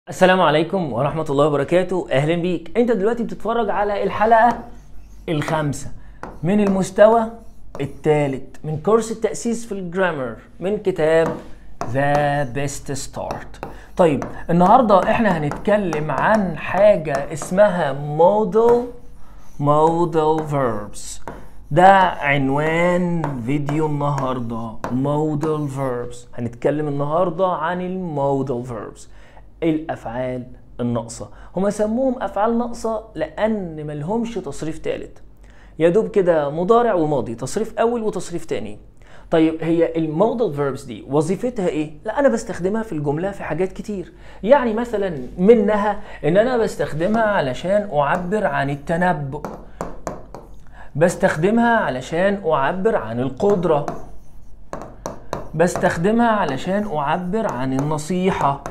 السلام عليكم ورحمة الله وبركاته أهلا بيك أنت دلوقتي بتتفرج على الحلقة الخامسة من المستوى الثالث من كورس التأسيس في الجرامر من كتاب The Best Start طيب النهاردة احنا هنتكلم عن حاجة اسمها model modal verbs ده عنوان فيديو النهارده modal verbs هنتكلم النهارده عن المودال verbs الافعال الناقصه هما سموهم افعال ناقصه لان ملهمش تصريف ثالث يا دوب كده مضارع وماضي تصريف اول وتصريف تاني طيب هي المودال فيربس دي وظيفتها ايه؟ لا انا بستخدمها في الجمله في حاجات كتير يعني مثلا منها ان انا بستخدمها علشان اعبر عن التنبؤ بستخدمها علشان اعبر عن القدره بستخدمها علشان اعبر عن النصيحه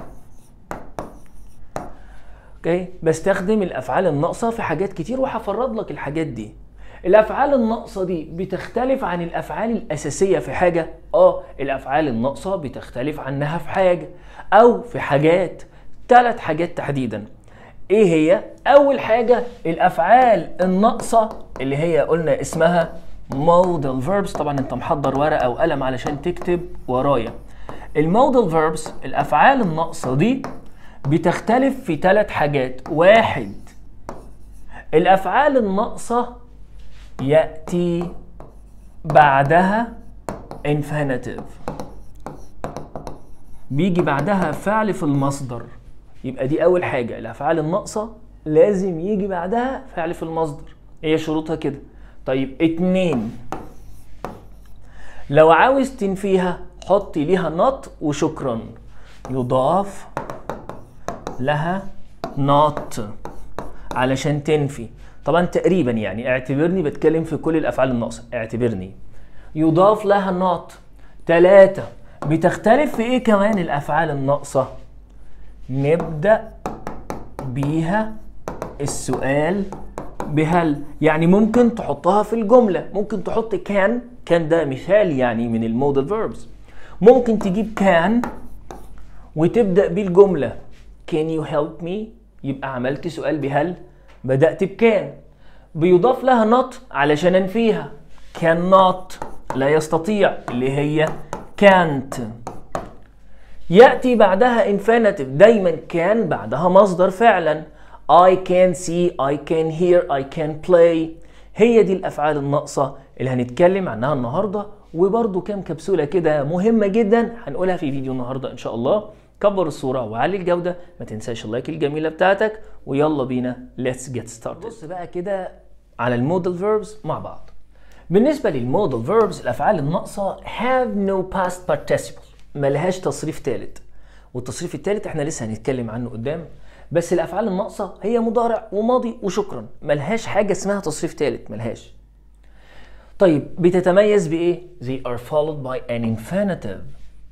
اوكي بستخدم الافعال الناقصه في حاجات كتير وهفرض لك الحاجات دي الافعال الناقصه دي بتختلف عن الافعال الاساسيه في حاجه اه الافعال الناقصه بتختلف عنها في حاجه او في حاجات ثلاث حاجات تحديدا ايه هي اول حاجه الافعال الناقصه اللي هي قلنا اسمها modal verbs طبعا انت محضر ورقه وقلم علشان تكتب ورايا المودال verbs الافعال الناقصه دي بتختلف في ثلاث حاجات واحد الافعال الناقصه ياتي بعدها infinitive بيجي بعدها فعل في المصدر يبقى دي اول حاجه الافعال الناقصه لازم يجي بعدها فعل في المصدر هي شروطها كده طيب اتنين لو عاوز تنفيها حط ليها not وشكرا يضاف لها not علشان تنفي طبعا تقريبا يعني اعتبرني بتكلم في كل الافعال الناقصه اعتبرني يضاف لها not ثلاثة بتختلف في ايه كمان الافعال الناقصه نبدا بيها السؤال بهل يعني ممكن تحطها في الجمله ممكن تحط كان كان ده مثال يعني من المودال فيربس ممكن تجيب كان وتبدا بيه الجمله can you help me يبقى عملت سؤال بهل بدأت بكان بيضاف لها not علشان انفيها cannot لا يستطيع اللي هي can't يأتي بعدها infinitive دايما كان بعدها مصدر فعلا I can see I can hear I can play هي دي الأفعال الناقصة اللي هنتكلم عنها النهاردة وبرضو كام كبسولة كده مهمة جدا هنقولها في فيديو النهاردة إن شاء الله كبر الصورة وعلي الجودة ما تنساش اللايك الجميلة بتاعتك ويلا بينا let's get started بص بقى كده على المودال verbs مع بعض بالنسبة للمودال verbs الأفعال الناقصة have no past participle ملهاش تصريف ثالث والتصريف الثالث احنا لسه هنتكلم عنه قدام بس الأفعال الناقصة هي مضارع وماضي وشكرا ملهاش حاجة اسمها تصريف ثالث ملهاش طيب بتتميز بإيه؟ they are followed by an infinitive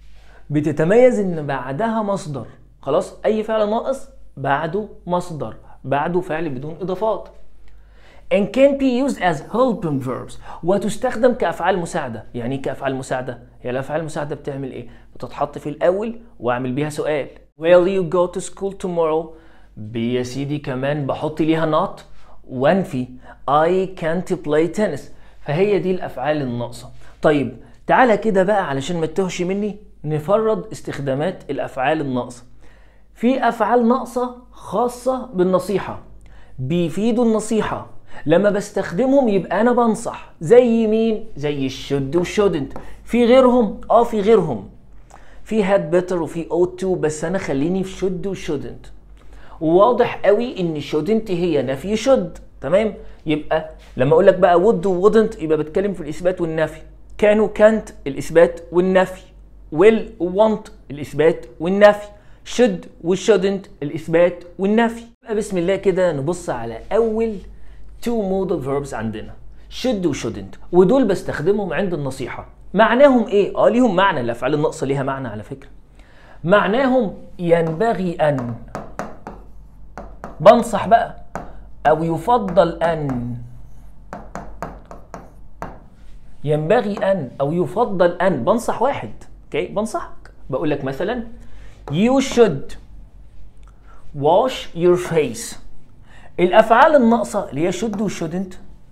بتتميز ان بعدها مصدر خلاص اي فعل ناقص بعده مصدر بعده فعل بدون اضافات and can be used as helping verbs وتستخدم كافعال مساعده يعني ايه كافعال مساعده هي الافعال المساعده بتعمل ايه بتتحط في الاول واعمل بيها سؤال will you go to school tomorrow بي يا سيدي كمان بحط ليها not وانفي I can't play tennis فهي دي الافعال الناقصه طيب تعالى كده بقى علشان ما تتوهش مني نفرض استخدامات الافعال الناقصه في افعال ناقصه خاصه بالنصيحه بيفيدوا النصيحه لما بستخدمهم يبقى انا بنصح زي مين زي الشد والشودنت في غيرهم اه في غيرهم في هاد بيتر وفي او تو بس انا خليني في شد وشودنت وواضح قوي ان شودنت هي نفي شد تمام يبقى لما اقول لك بقى would وودنت يبقى بتكلم في الاثبات والنفي كانوا كانت الاثبات والنفي will want الإثبات والنفي should و shouldn't الإثبات والنفي بسم الله كده نبص على أول two modal verbs عندنا should و shouldn't ودول بستخدمهم عند النصيحة معناهم إيه؟ آه ليهم معنى الأفعال الناقصة ليها معنى على فكرة معناهم ينبغي أن بنصح بقى أو يفضل أن ينبغي أن أو يفضل أن بنصح واحد اوكي بنصحك بقول لك مثلا you should wash your face الافعال الناقصه اللي هي should و shouldn't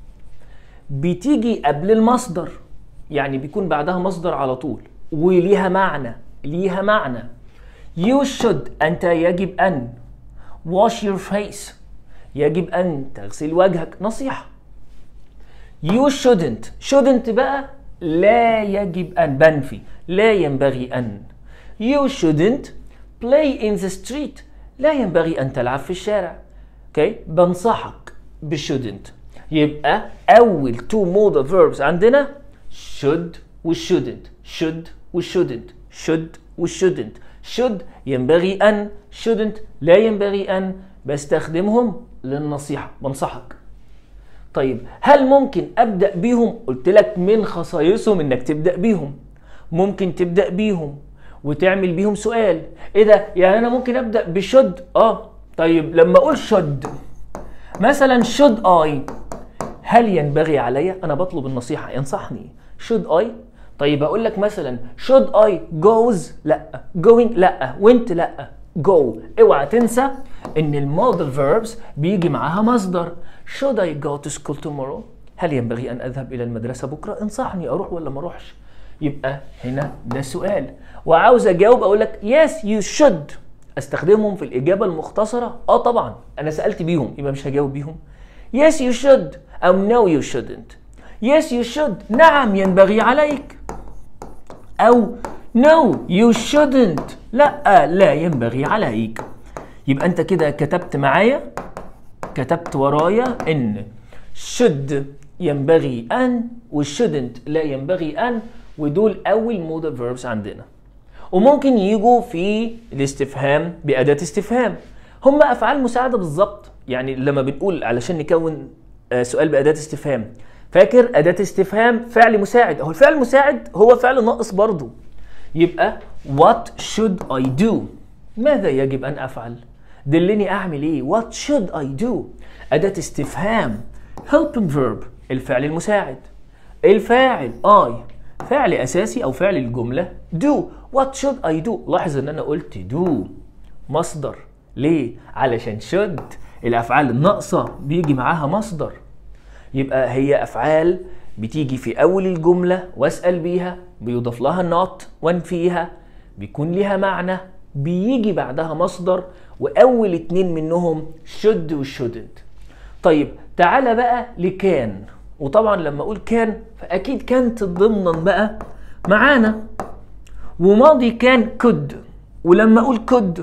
بتيجي قبل المصدر يعني بيكون بعدها مصدر على طول وليها معنى ليها معنى you should انت يجب ان wash your face يجب ان تغسل وجهك نصيحه you shouldn't shouldn't بقى لا يجب ان بنفي لا ينبغي ان you shouldn't play in the street لا ينبغي ان تلعب في الشارع اوكي okay. بنصحك ب shouldn't يبقى اول two modal verbs عندنا should و shouldn't should و shouldn't should و shouldn't should ينبغي ان shouldn't لا ينبغي ان بستخدمهم للنصيحة بنصحك طيب هل ممكن ابدا بيهم قلت لك من خصائصهم انك تبدا بيهم ممكن تبدا بيهم وتعمل بيهم سؤال ايه ده يعني انا ممكن ابدا بشد اه طيب لما اقول شد مثلا should I هل ينبغي علي انا بطلب النصيحه ينصحني should I طيب اقول لك مثلا should I goes لا going لا went لا go اوعى تنسى ان المودل verbs بيجي معاها مصدر should I go to school tomorrow هل ينبغي ان اذهب الى المدرسه بكره انصحني اروح ولا ما اروحش يبقى هنا ده سؤال وعاوز اجاوب اقول لك yes you should استخدمهم في الاجابه المختصره اه طبعا انا سالت بيهم يبقى مش هجاوب بيهم yes you should او no you shouldn't yes you should نعم ينبغي عليك او no you shouldn't لا لا ينبغي عليك يبقى انت كده كتبت معايا كتبت ورايا ان should ينبغي ان و shouldn't لا ينبغي ان ودول اول مودال فيربس عندنا وممكن يجوا في الاستفهام بأداة استفهام هم أفعال مساعدة بالظبط يعني لما بنقول علشان نكون سؤال بأداة استفهام فاكر أداة استفهام فعل مساعد أهو الفعل المساعد هو فعل ناقص برضو يبقى what should I do ماذا يجب أن أفعل دلني أعمل إيه what should I do أداة استفهام helping verb الفعل المساعد الفاعل I فعل اساسي او فعل الجمله do what should I do لاحظ ان انا قلت do مصدر ليه علشان should الافعال الناقصه بيجي معاها مصدر يبقى هي افعال بتيجي في اول الجمله واسال بيها بيضاف لها not وانفيها بيكون ليها معنى بيجي بعدها مصدر واول اتنين منهم should و shouldn't طيب تعالى بقى لكان وطبعا لما اقول كان فاكيد كانت ضمنا بقى معانا وماضي كان could ولما اقول could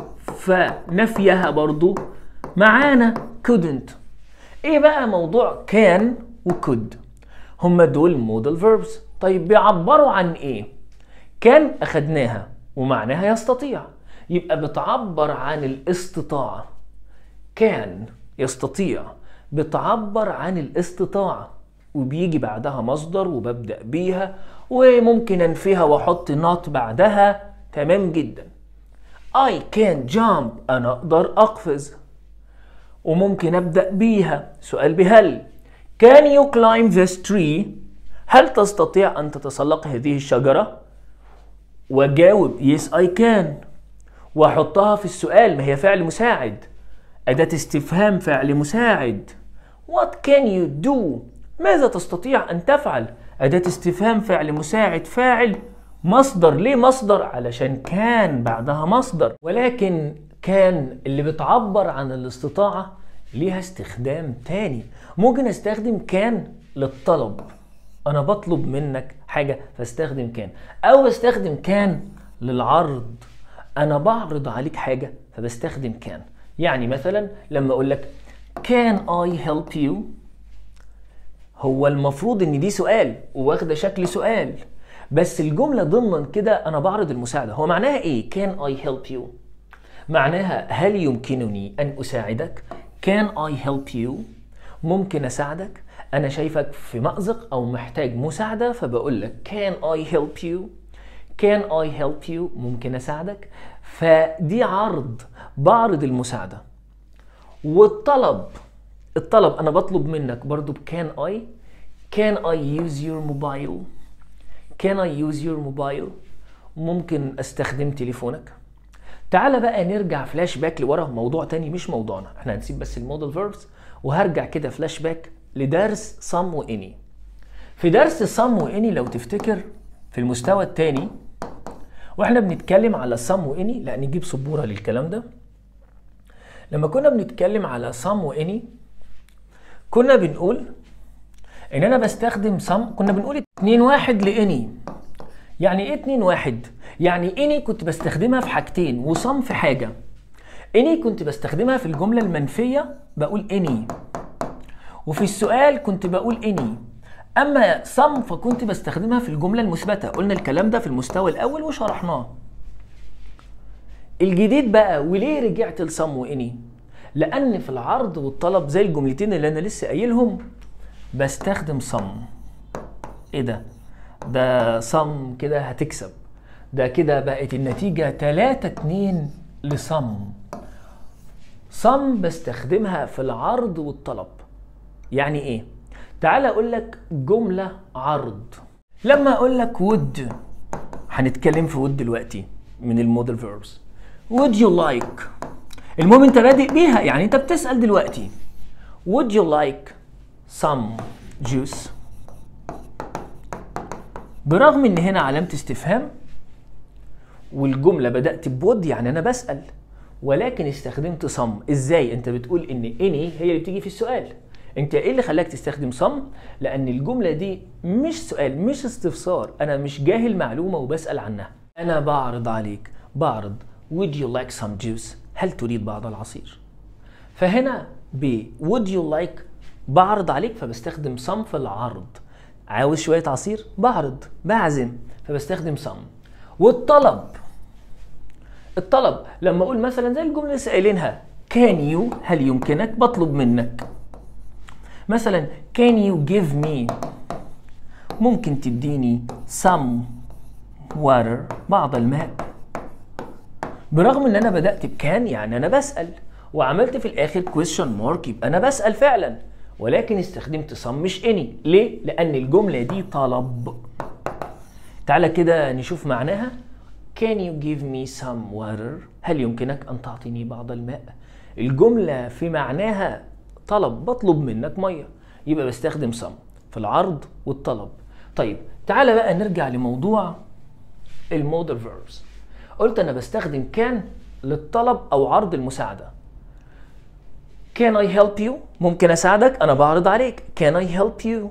فنفيها برضو معانا couldn't ايه بقى موضوع كان وكود هما دول مودال فيربس طيب بيعبروا عن ايه كان اخدناها ومعناها يستطيع يبقى بتعبر عن الاستطاعه كان يستطيع بتعبر عن الاستطاعة وبيجي بعدها مصدر وببدأ بيها وممكن انفيها واحط نوت بعدها تمام جدا I can jump أنا أقدر أقفز وممكن أبدأ بيها سؤال بهل Can you climb this tree هل تستطيع أن تتسلق هذه الشجرة وجاوب yes I can واحطها في السؤال ما هي فعل مساعد أداة استفهام فعل مساعد What can you do ماذا تستطيع أن تفعل أداة استفهام فعل مساعد فاعل مصدر ليه مصدر علشان كان بعدها مصدر ولكن كان اللي بتعبر عن الاستطاعة ليها استخدام تاني ممكن استخدم كان للطلب انا بطلب منك حاجة فاستخدم كان او بستخدم كان للعرض انا بعرض عليك حاجة فبستخدم كان يعني مثلا لما اقول لك can I help you هو المفروض ان دي سؤال وواخده شكل سؤال بس الجمله ضمن كده انا بعرض المساعده هو معناها ايه can I help you معناها هل يمكنني ان اساعدك can I help you ممكن اساعدك انا شايفك في مأزق او محتاج مساعده فبقول لك can I help you can I help you ممكن اساعدك فدي عرض بعرض المساعده والطلب الطلب انا بطلب منك برضو بكان اي can I use your mobile can I use your mobile ممكن استخدم تليفونك تعالى بقى نرجع فلاش باك لورا موضوع تاني مش موضوعنا احنا هنسيب بس المودل فيربس وهرجع كده فلاش باك لدرس صم واني في درس صم واني لو تفتكر في المستوى الثاني واحنا بنتكلم على صم واني لا نجيب سبوره للكلام ده لما كنا بنتكلم على صم واني كنا بنقول ان انا بستخدم صم كنا بنقول 2 1 لاني يعني ايه 2 1 يعني اني كنت بستخدمها في حاجتين وصم في حاجه اني كنت بستخدمها في الجمله المنفيه بقول اني وفي السؤال كنت بقول اني اما صم فكنت بستخدمها في الجمله المثبته قلنا الكلام ده في المستوى الاول وشرحناه الجديد بقى وليه رجعت لصم واني لان في العرض والطلب زي الجملتين اللي انا لسه قايلهم بستخدم صم ايه ده ده صم كده هتكسب ده كده بقت النتيجة 3 2 لصم صم بستخدمها في العرض والطلب يعني ايه تعال اقول لك جملة عرض لما اقول لك would هنتكلم في would دلوقتي من المودل فيربس would you like المهم انت بادئ بيها يعني انت بتسأل دلوقتي would you like some juice برغم ان هنا علامة استفهام والجملة بدأت بود يعني انا بسأل ولكن استخدمت صم ازاي انت بتقول ان اني هي اللي بتيجي في السؤال انت ايه اللي خلاك تستخدم صم لان الجملة دي مش سؤال مش استفسار انا مش جاهل معلومة وبسأل عنها انا بعرض عليك بعرض would you like some juice هل تريد بعض العصير فهنا ب would you like بعرض عليك فبستخدم صم في العرض عاوز شوية عصير بعرض بعزم فبستخدم صم والطلب الطلب لما اقول مثلا زي الجمله اللي لسه قايلينها كان يو هل يمكنك بطلب منك مثلا كان يو جيف مي ممكن تديني some water بعض الماء برغم ان انا بدات بكان يعني انا بسال وعملت في الاخر question mark يبقى انا بسال فعلا ولكن استخدمت some مش اني ليه لان الجمله دي طلب تعالى كده نشوف معناها Can you give me some water؟ هل يمكنك أن تعطيني بعض الماء؟ الجملة في معناها طلب بطلب منك مية يبقى بستخدم some في العرض والطلب طيب تعالى بقى نرجع لموضوع المودل verbs قلت أنا بستخدم كان للطلب أو عرض المساعدة Can I help you؟ ممكن أساعدك؟ أنا بعرض عليك Can I help you؟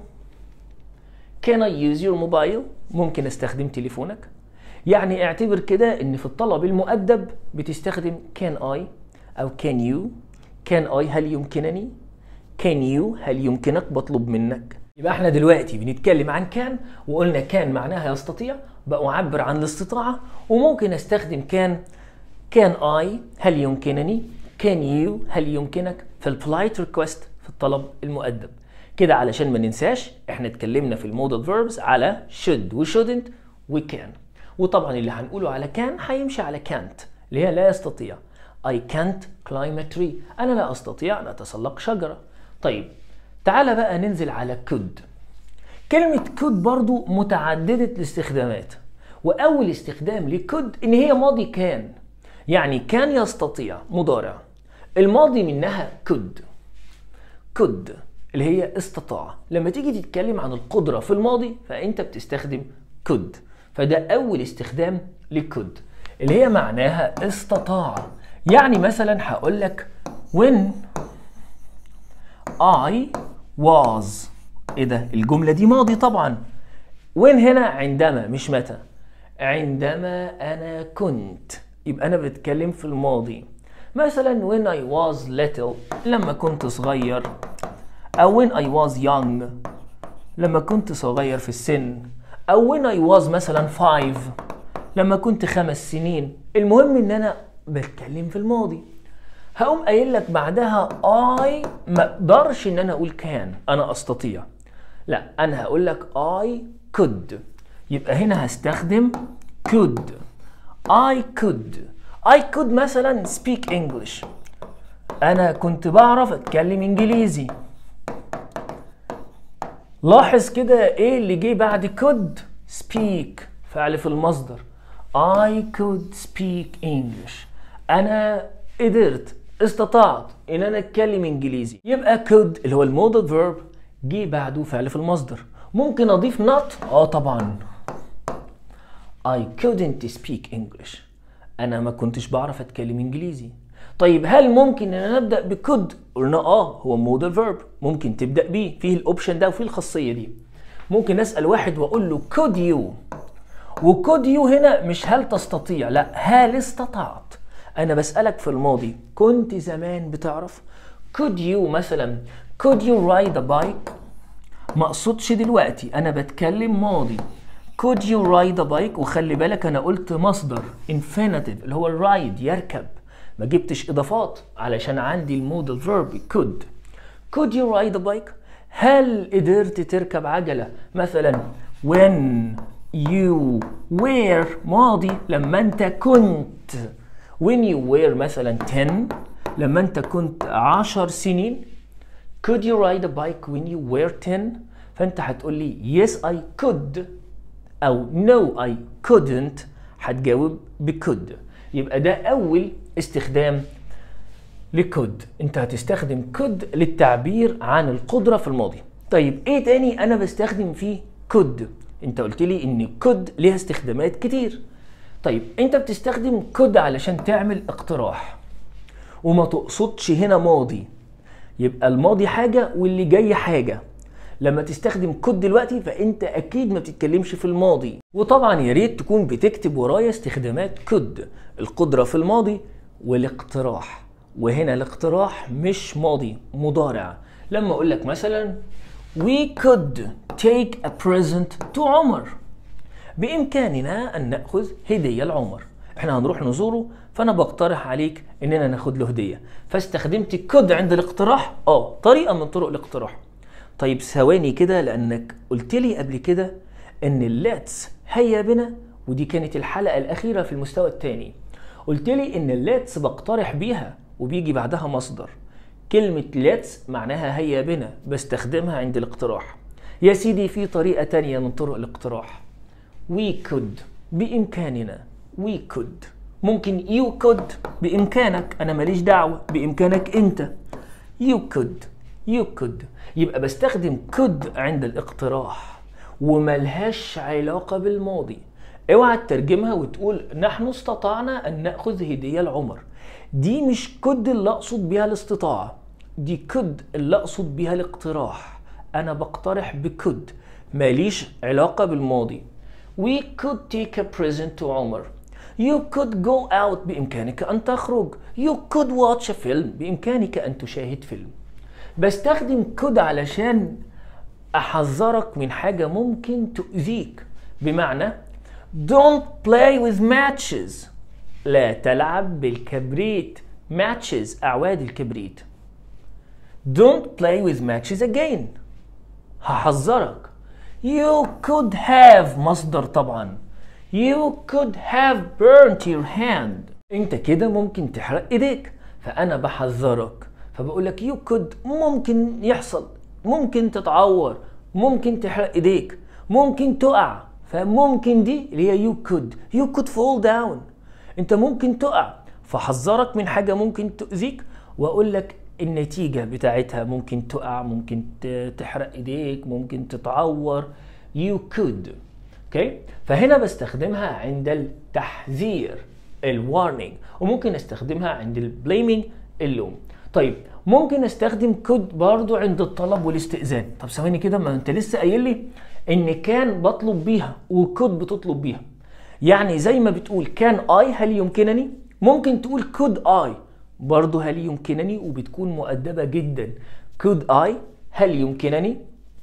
Can I use your mobile؟ ممكن استخدم تليفونك يعني اعتبر كده ان في الطلب المؤدب بتستخدم can I او can you can I هل يمكنني can you هل يمكنك بطلب منك يبقى احنا دلوقتي بنتكلم عن كان وقلنا كان معناها يستطيع بأعبر عن الاستطاعة وممكن استخدم كان can I هل يمكنني can you هل يمكنك في البلايت ريكوست في الطلب المؤدب كده علشان ما ننساش احنا اتكلمنا في المودل فيربس على should و shouldn't و can وطبعا اللي هنقوله على كان هيمشي على can't اللي هي لا يستطيع I can't climb a tree أنا لا أستطيع أن أتسلق شجرة طيب تعال بقى ننزل على could كلمة could برضو متعددة الاستخدامات وأول استخدام لكود إن هي ماضي كان يعني كان يستطيع مضارع الماضي منها could could اللي هي استطاع لما تيجي تتكلم عن القدرة في الماضي فأنت بتستخدم could فده أول استخدام لكود اللي هي معناها استطاع يعني مثلا هقول لك when I was ايه ده الجملة دي ماضي طبعا when هنا عندما مش متى عندما أنا كنت يبقى أنا بتكلم في الماضي مثلا when I was little لما كنت صغير أو when I was young لما كنت صغير في السن أو when I was مثلا five لما كنت خمس سنين المهم إن أنا بتكلم في الماضي هقوم قايل لك بعدها I ما اقدرش إن أنا أقول كان أنا أستطيع لا أنا هقول لك I could يبقى هنا هستخدم could I could I could مثلا speak English أنا كنت بعرف أتكلم إنجليزي لاحظ كده إيه اللي جه بعد could speak فعل في المصدر I could speak English انا قدرت استطعت ان انا اتكلم انجليزي يبقى could اللي هو المودال فيرب جه بعده فعل في المصدر ممكن اضيف not اه طبعا I couldn't speak English انا ما كنتش بعرف اتكلم انجليزي طيب هل ممكن ان انا ابدا بكود قلنا اه هو مودال فيرب ممكن تبدا بيه فيه الاوبشن ده وفيه الخاصيه دي ممكن اسال واحد واقول له could you وكود يو هنا مش هل تستطيع لا هل استطعت انا بسالك في الماضي كنت زمان بتعرف could you مثلا could you ride a bike ما اقصدش دلوقتي انا بتكلم ماضي could you ride a bike وخلي بالك انا قلت مصدر infinitive اللي هو ride يركب ما جبتش اضافات علشان عندي المودال فيرب could could you ride a bike هل قدرت تركب عجلة مثلا when you were ماضي لما انت كنت when you were مثلا 10 لما انت كنت 10 سنين could you ride a bike when you were 10 فانت هتقول لي yes I could او no I couldn't هتجاوب بcould يبقى ده اول استخدام لكود انت هتستخدم كود للتعبير عن القدرة في الماضي طيب ايه تاني انا بستخدم فيه كود انت قلت لي ان كود ليها استخدامات كتير طيب انت بتستخدم كود علشان تعمل اقتراح وما تقصدش هنا ماضي يبقى الماضي حاجة واللي جاي حاجة لما تستخدم كود دلوقتي فانت اكيد ما بتتكلمش في الماضي وطبعا يا ريت تكون بتكتب ورايا استخدامات كود القدرة في الماضي والاقتراح وهنا الاقتراح مش ماضي مضارع لما اقول لك مثلا we could take a present to عمر بامكاننا ان ناخذ هديه لعمر احنا هنروح نزوره فانا بقترح عليك اننا ناخد له هديه فاستخدمت كود عند الاقتراح اه طريقه من طرق الاقتراح طيب ثواني كده لانك قلت لي قبل كده ان الليتس هيا بنا ودي كانت الحلقه الاخيره في المستوى الثاني قلت لي ان الليتس بقترح بيها وبيجي بعدها مصدر كلمة let's معناها هيا بنا بستخدمها عند الاقتراح يا سيدي في طريقة تانية من طرق الاقتراح we could بإمكاننا we could ممكن you could بإمكانك أنا ماليش دعوة بإمكانك أنت you could you could يبقى بستخدم could عند الاقتراح وملهاش علاقة بالماضي اوعى تترجمها وتقول نحن استطعنا أن نأخذ هدية لعمر دي مش كود اللي اقصد بيها الاستطاعه دي كود اللي اقصد بيها الاقتراح انا بقترح بكود ماليش علاقه بالماضي we could take a present to عمر you could go out بامكانك ان تخرج you could watch a film بامكانك ان تشاهد فيلم بستخدم كود علشان احذرك من حاجه ممكن تؤذيك بمعنى don't play with matches لا تلعب بالكبريت matches أعواد الكبريت Don't play with matches again هحذرك You could have مصدر طبعا You could have burnt your hand انت كده ممكن تحرق ايديك فانا بحذرك فبقول لك you could ممكن يحصل ممكن تتعور ممكن تحرق ايديك ممكن تقع فممكن دي اللي هي you could you could fall down انت ممكن تقع فحذرك من حاجة ممكن تؤذيك واقول لك النتيجة بتاعتها ممكن تقع ممكن تحرق ايديك ممكن تتعور you could اوكي فهنا بستخدمها عند التحذير الوارنينج وممكن استخدمها عند البليمينج اللوم طيب ممكن استخدم كود برضو عند الطلب والاستئذان طب ثواني كده ما انت لسه قايل لي ان كان بطلب بيها وكود بتطلب بيها يعني زي ما بتقول كان اي هل يمكنني ممكن تقول كود اي برضه هل يمكنني وبتكون مؤدبة جدا كود اي هل يمكنني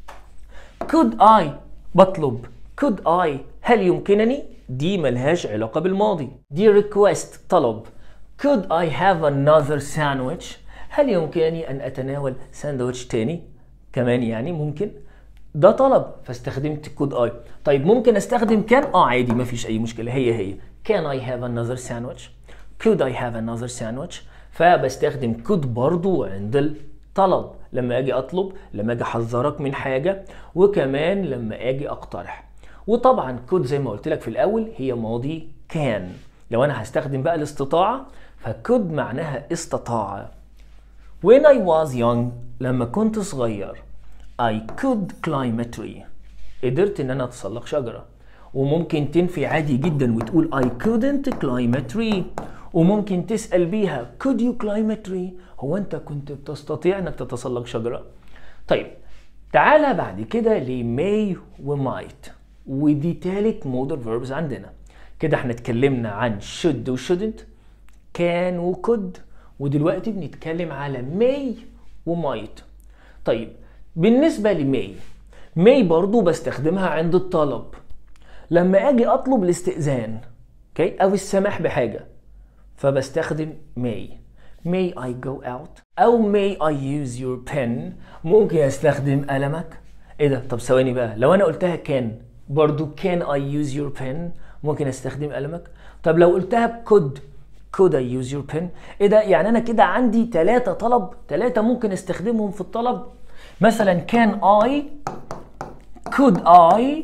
كود اي بطلب كود اي هل يمكنني دي ملهاش علاقة بالماضي دي ريكوست طلب could I have another sandwich هل يمكنني أن أتناول ساندويتش تاني كمان يعني ممكن ده طلب فاستخدمت كود اي طيب ممكن استخدم كان اه عادي ما فيش اي مشكله هي هي can I have another sandwich could I have another sandwich فبستخدم كود برضو عند الطلب لما اجي اطلب لما اجي احذرك من حاجه وكمان لما اجي اقترح وطبعا كود زي ما قلت لك في الاول هي ماضي كان لو انا هستخدم بقى الاستطاعه فcould معناها استطاع when I was young لما كنت صغير I could climb a tree قدرت ان انا اتسلق شجرة وممكن تنفي عادي جدا وتقول I couldn't climb a tree وممكن تسأل بيها could you climb a tree هو انت كنت بتستطيع انك تتسلق شجرة طيب تعالى بعد كده ل may و might ودي تالت modal verbs عندنا كده احنا اتكلمنا عن should و shouldn't كان و could ودلوقتي بنتكلم على may و might طيب بالنسبة لماي ماي برضو بستخدمها عند الطلب لما اجي اطلب الاستئذان اوكي او السماح بحاجة فبستخدم may may I go out او may I use your pen ممكن استخدم قلمك ايه ده طب ثواني بقى لو انا قلتها كان برضو can I use your pen ممكن استخدم قلمك طب لو قلتها could could I use your pen ايه ده يعني انا كده عندي ثلاثة طلب ثلاثة ممكن استخدمهم في الطلب مثلا can I could I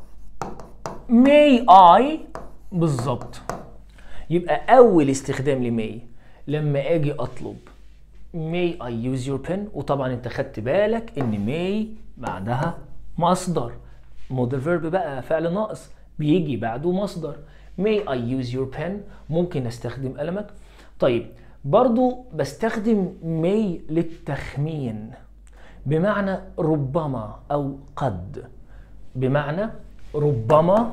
may I بالظبط يبقى اول استخدام لماي لما اجي اطلب may I use your pen وطبعا انت خدت بالك ان may بعدها مصدر modal verb بقى فعل ناقص بيجي بعده مصدر may I use your pen ممكن استخدم قلمك طيب برضو بستخدم may للتخمين بمعنى ربما او قد بمعنى ربما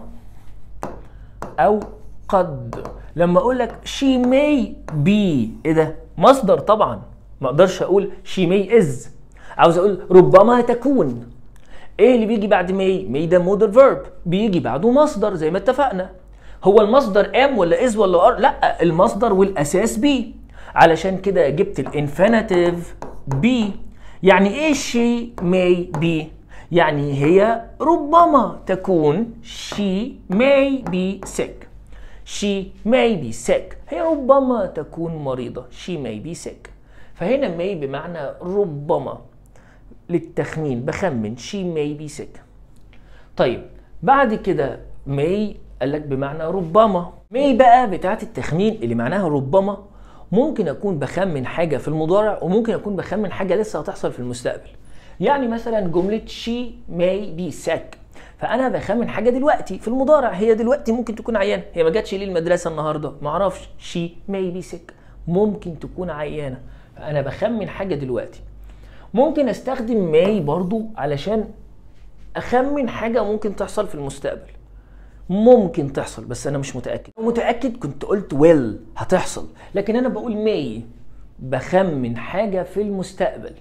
او قد لما اقول لك she may be ايه ده مصدر طبعا ما اقدرش اقول she may is عاوز اقول ربما تكون ايه اللي بيجي بعد may may ده modal verb بيجي بعده مصدر زي ما اتفقنا هو المصدر am ولا is ولا are لا المصدر والاساس be علشان كده جبت الانفينيتيف be يعني ايه she may be يعني هي ربما تكون she may be sick she may be sick هي ربما تكون مريضة she may be sick فهنا may بمعنى ربما للتخمين بخمن she may be sick طيب بعد كده may قال لك بمعنى ربما may بقى بتاعت التخمين اللي معناها ربما ممكن اكون بخمن حاجه في المضارع وممكن اكون بخمن حاجه لسه هتحصل في المستقبل يعني مثلا جمله she may be sick فانا بخمن حاجه دلوقتي في المضارع هي دلوقتي ممكن تكون عيانه هي ما جاتش ليه المدرسه النهارده ما اعرفش she may be sick ممكن تكون عيانه فانا بخمن حاجه دلوقتي ممكن استخدم may برضو علشان اخمن حاجه ممكن تحصل في المستقبل ممكن تحصل بس انا مش متاكد لو متاكد كنت قلت will هتحصل لكن انا بقول may بخمن حاجه في المستقبل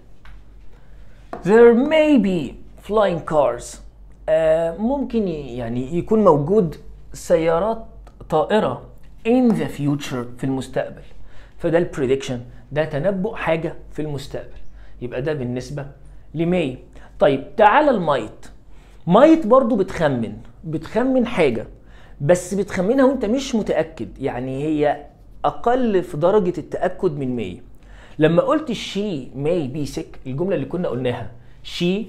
there may be flying cars آه ممكن يعني يكون موجود سيارات طائره in the future في المستقبل فده البريدكشن ده تنبؤ حاجه في المستقبل يبقى ده بالنسبه لماي طيب تعالى المايت مايت برضو بتخمن بتخمن حاجة بس بتخمنها وانت مش متأكد يعني هي أقل في درجة التأكد من مي لما قلت she may be sick الجملة اللي كنا قلناها she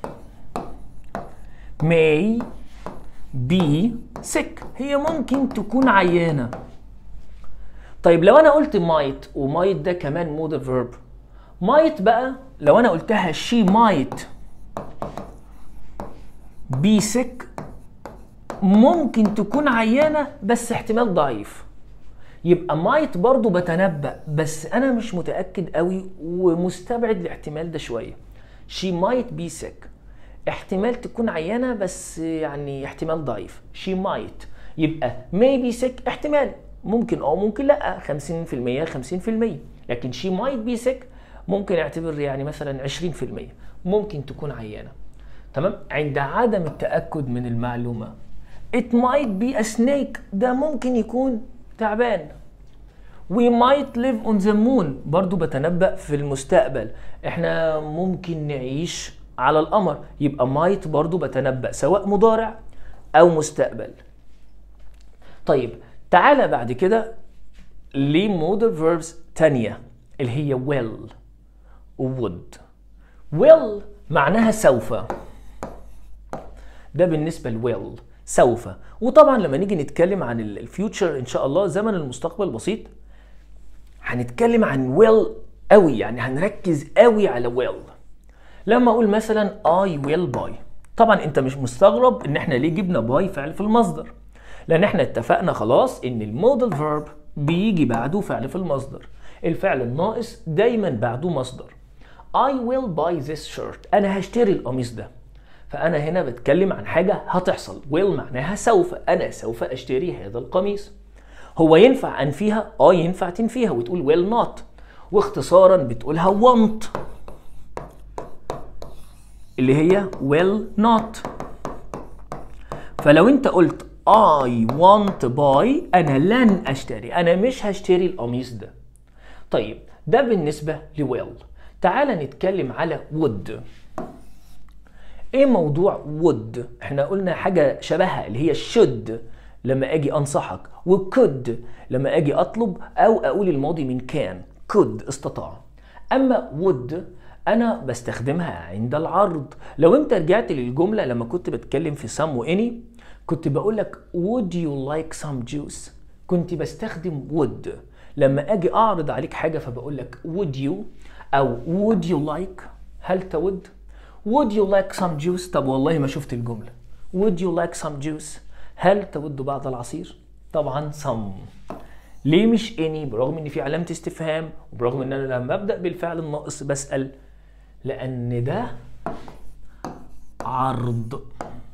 may be sick هي ممكن تكون عيانة طيب لو أنا قلت might وmight ده كمان modal verb might بقى لو أنا قلتها she might be sick ممكن تكون عيانة بس احتمال ضعيف يبقى مايت برضو بتنبأ بس أنا مش متأكد قوي ومستبعد الاحتمال ده شوية she might be sick احتمال تكون عيانة بس يعني احتمال ضعيف she might يبقى may be sick احتمال ممكن أو ممكن لأ 50% 50% لكن she might be sick ممكن اعتبر يعني مثلا 20% ممكن تكون عيانة تمام عند عدم التأكد من المعلومة it might be a snake ده ممكن يكون تعبان we might live on the moon برضو بتنبأ في المستقبل احنا ممكن نعيش على القمر يبقى might برضو بتنبأ سواء مضارع او مستقبل طيب تعالى بعد كده لمودال verbs تانية اللي هي will و would will معناها سوف ده بالنسبة لويل سوف وطبعا لما نيجي نتكلم عن الفيوتشر ان شاء الله زمن المستقبل بسيط هنتكلم عن will قوي يعني هنركز قوي على will لما اقول مثلا I will buy طبعا انت مش مستغرب ان احنا ليه جبنا باي فعل في المصدر لان احنا اتفقنا خلاص ان المودل فيرب بيجي بعده فعل في المصدر الفعل الناقص دايما بعده مصدر I will buy this shirt انا هشتري القميص ده فانا هنا بتكلم عن حاجه هتحصل will معناها سوف انا سوف اشتري هذا القميص هو ينفع انفيها اه ينفع تنفيها وتقول will not واختصارا بتقولها want اللي هي will not فلو انت قلت I want buy انا لن اشتري انا مش هشتري القميص ده طيب ده بالنسبة لويل تعال نتكلم على would ايه موضوع would احنا قلنا حاجة شبهها اللي هي should لما اجي انصحك وcould لما اجي اطلب او اقول الماضي من كان could استطاع اما would انا بستخدمها عند العرض لو انت رجعت للجملة لما كنت بتكلم في some و any كنت بقول لك would you like some juice كنت بستخدم would لما اجي اعرض عليك حاجة فبقول لك would you او would you like هل تود would you like some juice طب والله ما شفت الجملة would you like some juice هل تود بعض العصير طبعا some ليه مش اني برغم ان في علامة استفهام وبرغم ان انا لما ابدا بالفعل الناقص بسأل لان ده عرض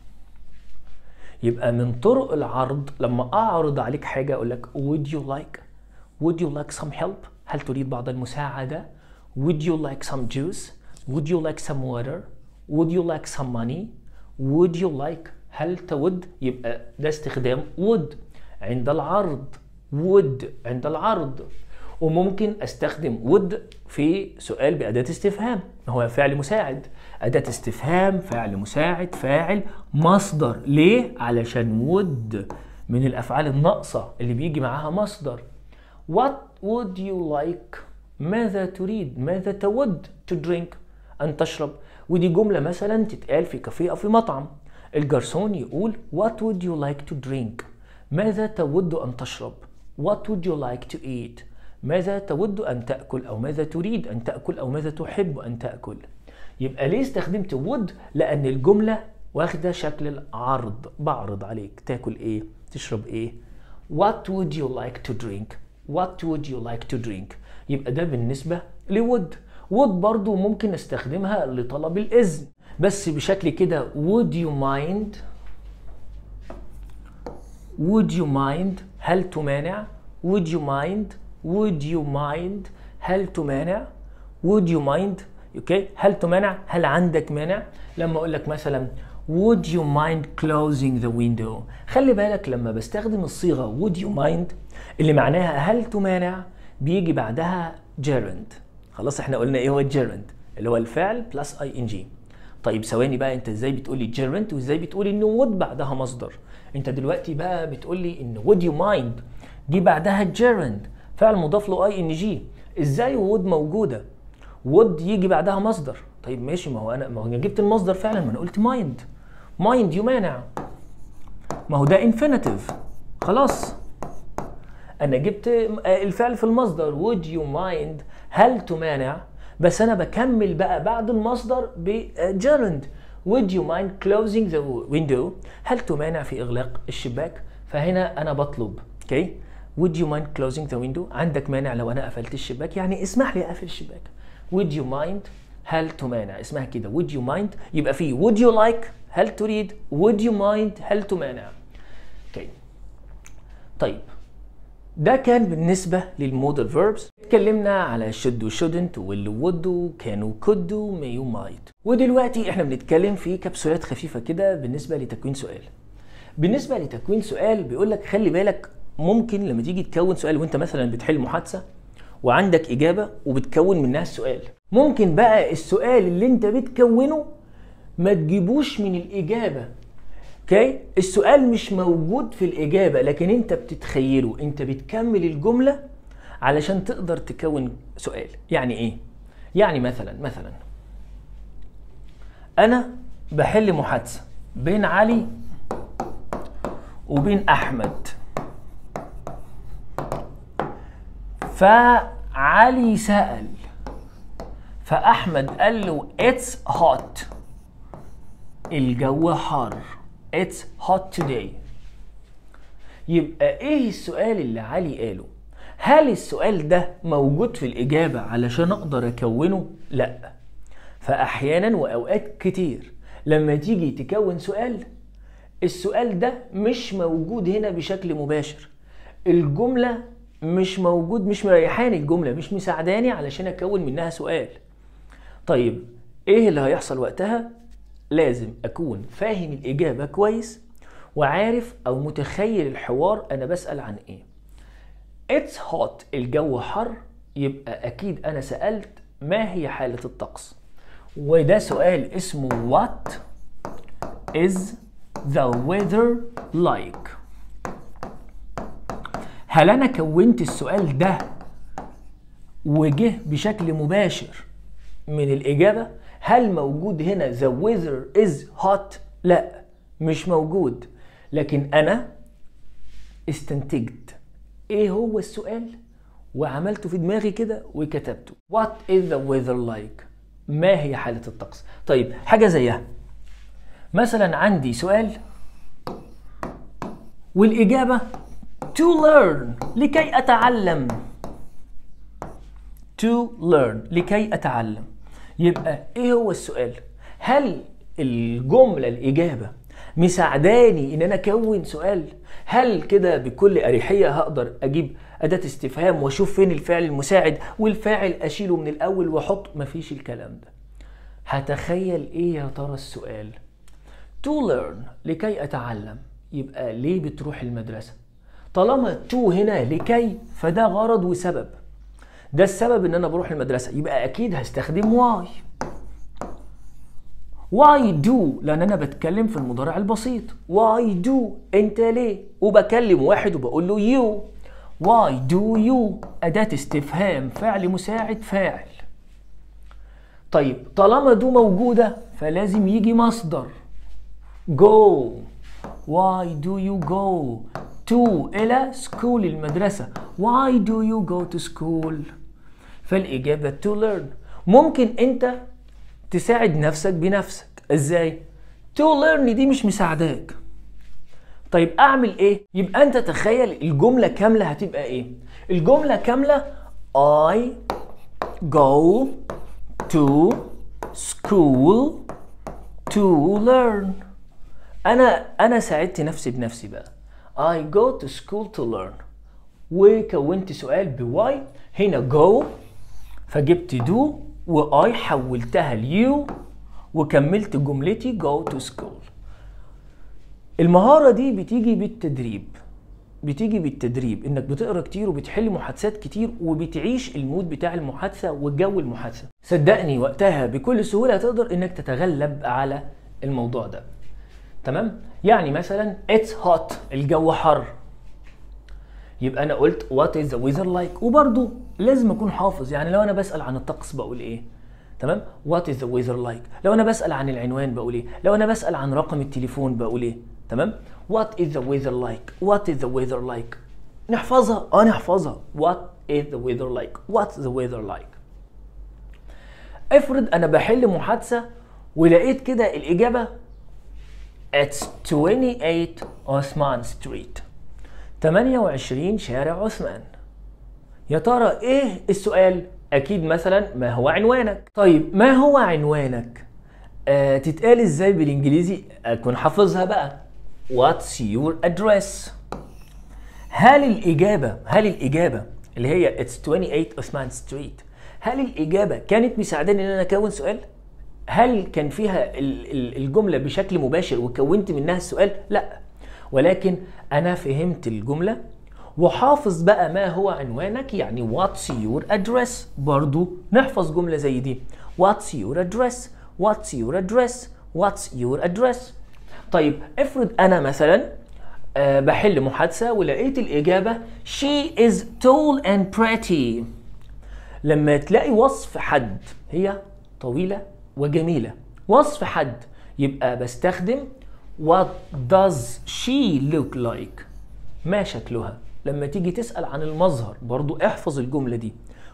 يبقى من طرق العرض لما اعرض عليك حاجة اقول لك would you like would you like some help هل تريد بعض المساعدة would you like some juice would you like some water would you like some money would you like هل تود يبقى ده استخدام would عند العرض would عند العرض وممكن استخدم would في سؤال بأداة استفهام هو فعل مساعد أداة استفهام فعل مساعد فاعل مصدر ليه؟ علشان would من الأفعال الناقصة اللي بيجي معاها مصدر What would you like ماذا تريد ماذا تود to drink أن تشرب ودي جملة مثلا تتقال في كافيه أو في مطعم الجرسون يقول What would you like to drink ماذا تود أن تشرب What would you like to eat ماذا تود أن تأكل أو ماذا تريد أن تأكل أو ماذا تحب أن تأكل يبقى ليه استخدمت would لأن الجملة واخدة شكل العرض بعرض عليك تاكل إيه تشرب إيه What would you like to drink What would you like to drink يبقى ده بالنسبة لwould would برضو ممكن استخدمها لطلب الإذن بس بشكل كده would you mind would you mind هل تمانع would you mind would you mind هل تمانع would you mind اوكي هل تمانع هل عندك مانع لما اقول لك مثلا would you mind closing the window خلي بالك لما بستخدم الصيغه would you mind اللي معناها هل تمانع بيجي بعدها gerund خلاص احنا قلنا ايه هو الجيرند اللي هو الفعل بلس اي ان جي طيب ثواني بقى انت ازاي بتقولي جيرند وازاي بتقولي ان would بعدها مصدر انت دلوقتي بقى بتقولي ان would you mind دي بعدها جيرند فعل مضاف له اي ان جي ازاي would موجوده would يجي بعدها مصدر طيب ماشي ما هو انا ما هو انا جبت المصدر فعلا ما انا قلت mind mind يمانع ما هو ده infinitive خلاص انا جبت الفعل في المصدر would you mind هل تمانع بس انا بكمل بقى بعد المصدر بجيرند would you mind closing the window هل تمانع في اغلاق الشباك فهنا انا بطلب اوكي okay. would you mind closing the window عندك مانع لو انا قفلت الشباك يعني اسمح لي اقفل الشباك would you mind هل تمانع اسمها كده would you mind يبقى في would you like هل تريد would you mind هل تمانع اوكي okay. طيب ده كان بالنسبة للمودل فيربس اتكلمنا على should و shouldn't واللي would وكان و could و may و might ودلوقتي احنا بنتكلم في كبسولات خفيفة كده بالنسبة لتكوين سؤال بالنسبة لتكوين سؤال بيقول لك خلي بالك ممكن لما تيجي تكون سؤال وانت مثلا بتحل محادثة وعندك إجابة وبتكون منها السؤال ممكن بقى السؤال اللي انت بتكونه ما تجيبوش من الإجابة اوكي السؤال مش موجود في الإجابة لكن انت بتتخيله انت بتكمل الجملة علشان تقدر تكون سؤال يعني ايه يعني مثلا مثلا انا بحل محادثة بين علي وبين احمد علي سأل فأحمد قال له it's hot الجو حر it's hot today يبقى ايه السؤال اللي علي قاله هل السؤال ده موجود في الإجابة علشان أقدر أكونه؟ لأ فأحيانا وأوقات كتير لما تيجي تكون سؤال السؤال ده مش موجود هنا بشكل مباشر الجملة مش موجود مش مريحاني الجملة مش مساعداني علشان أكون منها سؤال طيب إيه اللي هيحصل وقتها؟ لازم أكون فاهم الإجابة كويس وعارف أو متخيل الحوار أنا بسأل عن إيه It's hot الجو حر يبقى أكيد أنا سألت ما هي حالة الطقس وده سؤال اسمه What is the weather like هل أنا كونت السؤال ده وجه بشكل مباشر من الإجابة هل موجود هنا the weather is hot لا مش موجود لكن أنا استنتجت ايه هو السؤال وعملته في دماغي كده وكتبته What is the weather like ما هي حالة الطقس طيب حاجة زيها مثلا عندي سؤال والإجابة to learn لكي أتعلم to learn لكي أتعلم يبقى إيه هو السؤال هل الجملة الإجابة مساعداني إن أنا أكون سؤال هل كده بكل أريحية هقدر أجيب أداة استفهام وأشوف فين الفعل المساعد والفاعل أشيله من الأول وأحط مفيش الكلام ده هتخيل إيه يا ترى السؤال to learn لكي أتعلم يبقى ليه بتروح المدرسة طالما to هنا لكي فده غرض وسبب ده السبب ان انا بروح المدرسة يبقى اكيد هستخدم واي واي دو لان انا بتكلم في المضارع البسيط واي دو انت ليه وبكلم واحد وبقول له يو واي دو يو اداة استفهام فعل مساعد فاعل طيب طالما دو موجودة فلازم يجي مصدر go why do you go to إلى school المدرسة why do you go to school فالإجابة to learn ممكن أنت تساعد نفسك بنفسك ازاي to learn دي مش مساعداك طيب اعمل ايه يبقى انت تخيل الجملة كاملة هتبقى ايه الجملة كاملة I go to school to learn انا انا ساعدت نفسي بنفسي بقى I go to school to learn وكونت سؤال بواي هنا go فجبت do واي حولتها ليو وكملت جملتي go to school المهارة دي بتيجي بالتدريب بتيجي بالتدريب انك بتقرا كتير وبتحل محادثات كتير وبتعيش المود بتاع المحادثة وجو المحادثة صدقني وقتها بكل سهولة هتقدر انك تتغلب على الموضوع ده تمام يعني مثلا it's hot الجو حر يبقى انا قلت what is the weather like وبرضو لازم اكون حافظ يعني لو انا بسال عن الطقس بقول ايه تمام what is the weather like لو انا بسال عن العنوان بقول ايه لو انا بسال عن رقم التليفون بقول ايه تمام what is the weather like what is the weather like نحفظها اه نحفظها what is the weather like what's the weather like افرض انا بحل محادثه ولقيت كده الاجابه it's 28 عثمان ستريت 28 شارع عثمان يا ترى ايه السؤال اكيد مثلا ما هو عنوانك طيب ما هو عنوانك آه تتقال ازاي بالانجليزي اكون حافظها بقى what's your address هل الاجابه هل الاجابه اللي هي it's 28 عثمان ستريت هل الاجابه كانت مساعداني ان انا اكون سؤال هل كان فيها ال- ال- الجمله بشكل مباشر وكونت منها السؤال لا ولكن انا فهمت الجمله وحافظ بقى ما هو عنوانك يعني what's your address برضو نحفظ جملة زي دي what's your address what's your address what's your address طيب افرض انا مثلا آه بحل محادثة ولقيت الإجابة she is tall and pretty لما تلاقي وصف حد هي طويلة وجميلة وصف حد يبقى بستخدم what does she look like ما شكلها لما تيجي تسأل عن المظهر برضو احفظ الجملة دي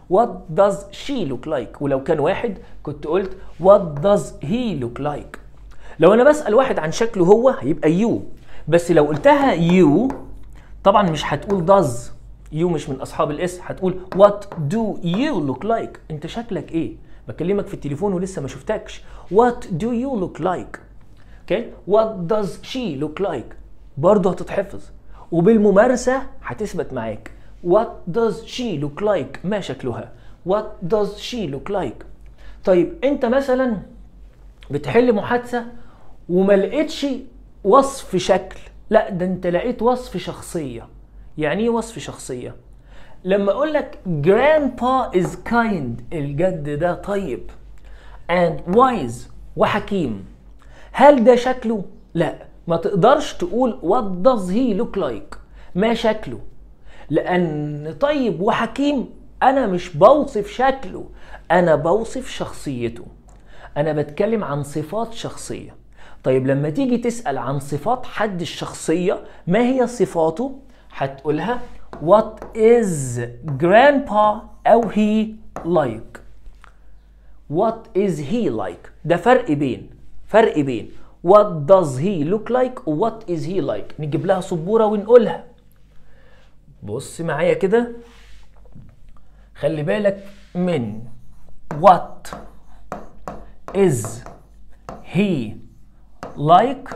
what does she look like ولو كان واحد كنت قلت what does he look like لو انا بسأل واحد عن شكله هو هيبقى you بس لو قلتها you طبعا مش هتقول does you مش من اصحاب الاس هتقول what do you look like انت شكلك ايه بكلمك في التليفون ولسه ما شفتكش what do you look like اوكي what does she look like برضه هتتحفظ وبالممارسه هتثبت معاك what does she look like ما شكلها what does she look like طيب انت مثلا بتحل محادثه وما لقيتش وصف شكل لا ده انت لقيت وصف شخصيه يعني ايه وصف شخصيه لما اقول لك grandpa is kind الجد ده طيب and wise وحكيم هل ده شكله لا ما تقدرش تقول what does he look like ما شكله لان طيب وحكيم انا مش بوصف شكله انا بوصف شخصيته انا بتكلم عن صفات شخصيه طيب لما تيجي تسال عن صفات حد الشخصيه ما هي صفاته هتقولها what is grandpa او he like what is he like ده فرق بين فرق بين what does he look like و what is he like نجيب لها سبورة ونقولها بص معايا كده خلي بالك من what is he like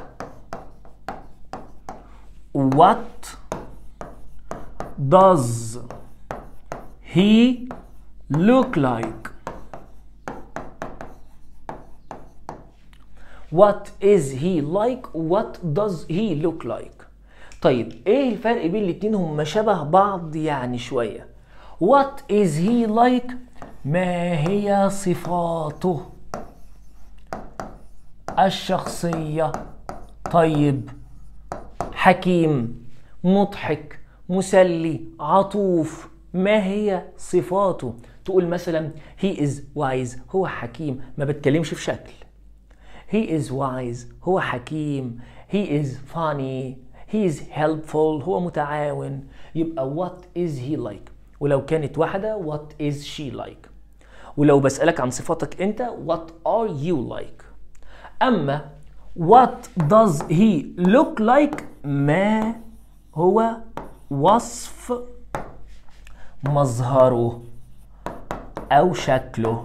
what does he look like what is he like what does he look like طيب ايه الفرق بين الاتنين هما شبه بعض يعني شوية what is he like ما هي صفاته الشخصية طيب حكيم مضحك مسلي عطوف ما هي صفاته تقول مثلا he is wise هو حكيم ما بتكلمش في شكل he is wise هو حكيم he is funny he is helpful هو متعاون يبقى what is he like ولو كانت واحدة what is she like ولو بسألك عن صفاتك انت what are you like اما what does he look like ما هو وصف مظهره او شكله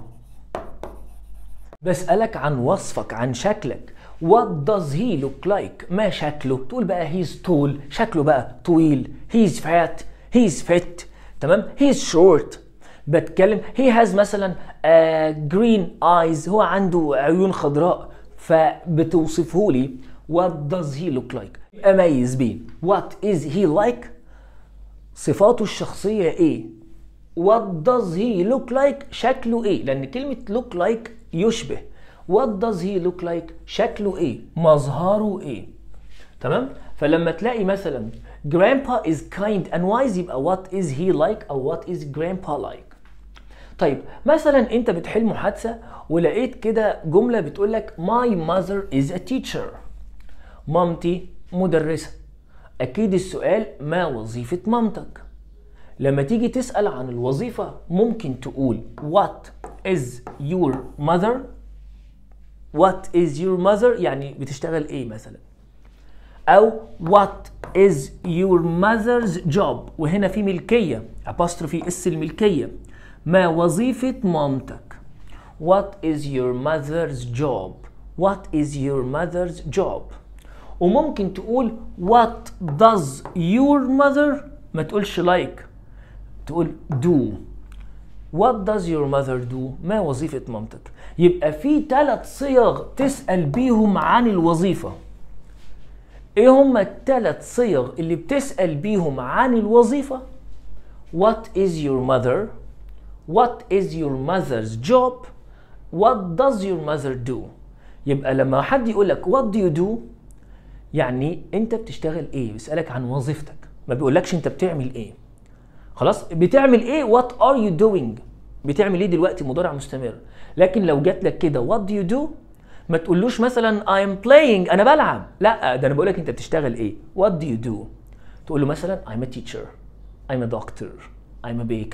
بسألك عن وصفك عن شكلك What does he look like ما شكله تقول بقى he's tall شكله بقى طويل he's fat he's fit تمام he's short بتكلم he has مثلا uh, green eyes هو عنده عيون خضراء فبتوصفه لي what does he look like اميز بين what is he like صفاته الشخصية ايه what does he look like شكله ايه لان كلمة look like يشبه what does he look like شكله ايه مظهره ايه تمام فلما تلاقي مثلا grandpa is kind and wise يبقى what is he like او what is grandpa like طيب مثلا انت بتحل محادثه ولقيت كده جمله بتقول لك my mother is a teacher مامتي مدرسه اكيد السؤال ما وظيفه مامتك لما تيجي تسال عن الوظيفه ممكن تقول what is your mother what is your mother يعني بتشتغل ايه مثلا او what is your mother's job وهنا في ملكيه apostrophe اس الملكيه ما وظيفه مامتك what is your mother's job what is your mother's job وممكن تقول what does your mother ما تقولش like تقول do What does your mother do؟ ما وظيفة مامتك؟ يبقى في ثلاث صيغ تسأل بيهم عن الوظيفة. ايه هما الثلاث صيغ اللي بتسأل بيهم عن الوظيفة؟ What is your mother? What is your mother's job? What does your mother do? يبقى لما حد يقول لك what do you do؟ يعني انت بتشتغل ايه؟ بيسألك عن وظيفتك، ما بيقولكش انت بتعمل ايه. خلاص بتعمل ايه وات ار يو دوينج بتعمل ايه دلوقتي مضارع مستمر لكن لو جات لك كده وات دو يو دو ما تقولوش مثلا I'm playing انا بلعب لا ده انا بقول لك انت بتشتغل ايه وات دو يو دو تقول له مثلا I'm a teacher I'm a doctor I'm a baker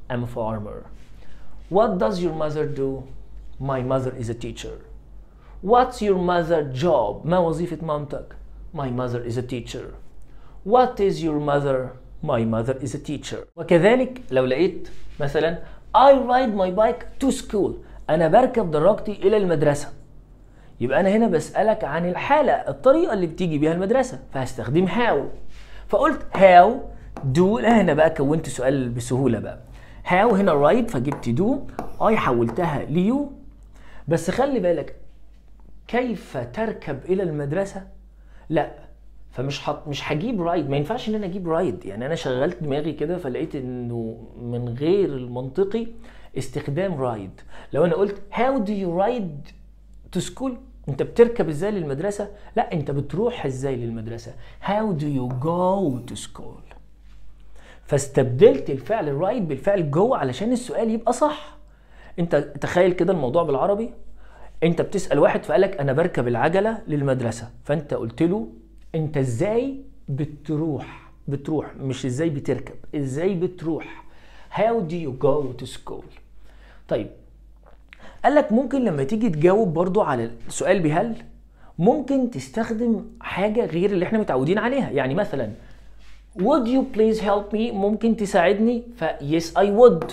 I'm a farmer What does your mother do My mother is a teacher What's your mother job ما وظيفة مامتك My mother is a teacher What is your mother My mother is a teacher وكذلك لو لقيت مثلا I ride my bike to school أنا بركب دراجتي إلى المدرسة يبقى أنا هنا بسألك عن الحالة الطريقة اللي بتيجي بيها المدرسة فهستخدم how فقلت how do لا هنا بقى كونت سؤال بسهولة بقى how هنا ride فجبت do I حولتها ليو بس خلي بالك كيف تركب إلى المدرسة لا فمش حط مش هجيب رايد ما ينفعش ان انا اجيب رايد يعني انا شغلت دماغي كده فلقيت انه من غير المنطقي استخدام رايد لو انا قلت how do you ride to school انت بتركب ازاي للمدرسه لا انت بتروح ازاي للمدرسه how do you go to school فاستبدلت الفعل رايد بالفعل جو علشان السؤال يبقى صح انت تخيل كده الموضوع بالعربي انت بتسال واحد فقالك انا بركب العجله للمدرسه فانت قلت له انت ازاي بتروح بتروح مش ازاي بتركب ازاي بتروح how do you go to school طيب قال لك ممكن لما تيجي تجاوب برضو على السؤال بهل ممكن تستخدم حاجة غير اللي احنا متعودين عليها يعني مثلا would you please help me ممكن تساعدني ف yes I would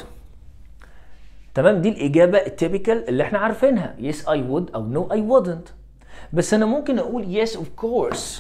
تمام دي الإجابة التيبيكال اللي احنا عارفينها yes I would أو no I wouldn't بس أنا ممكن أقول yes of course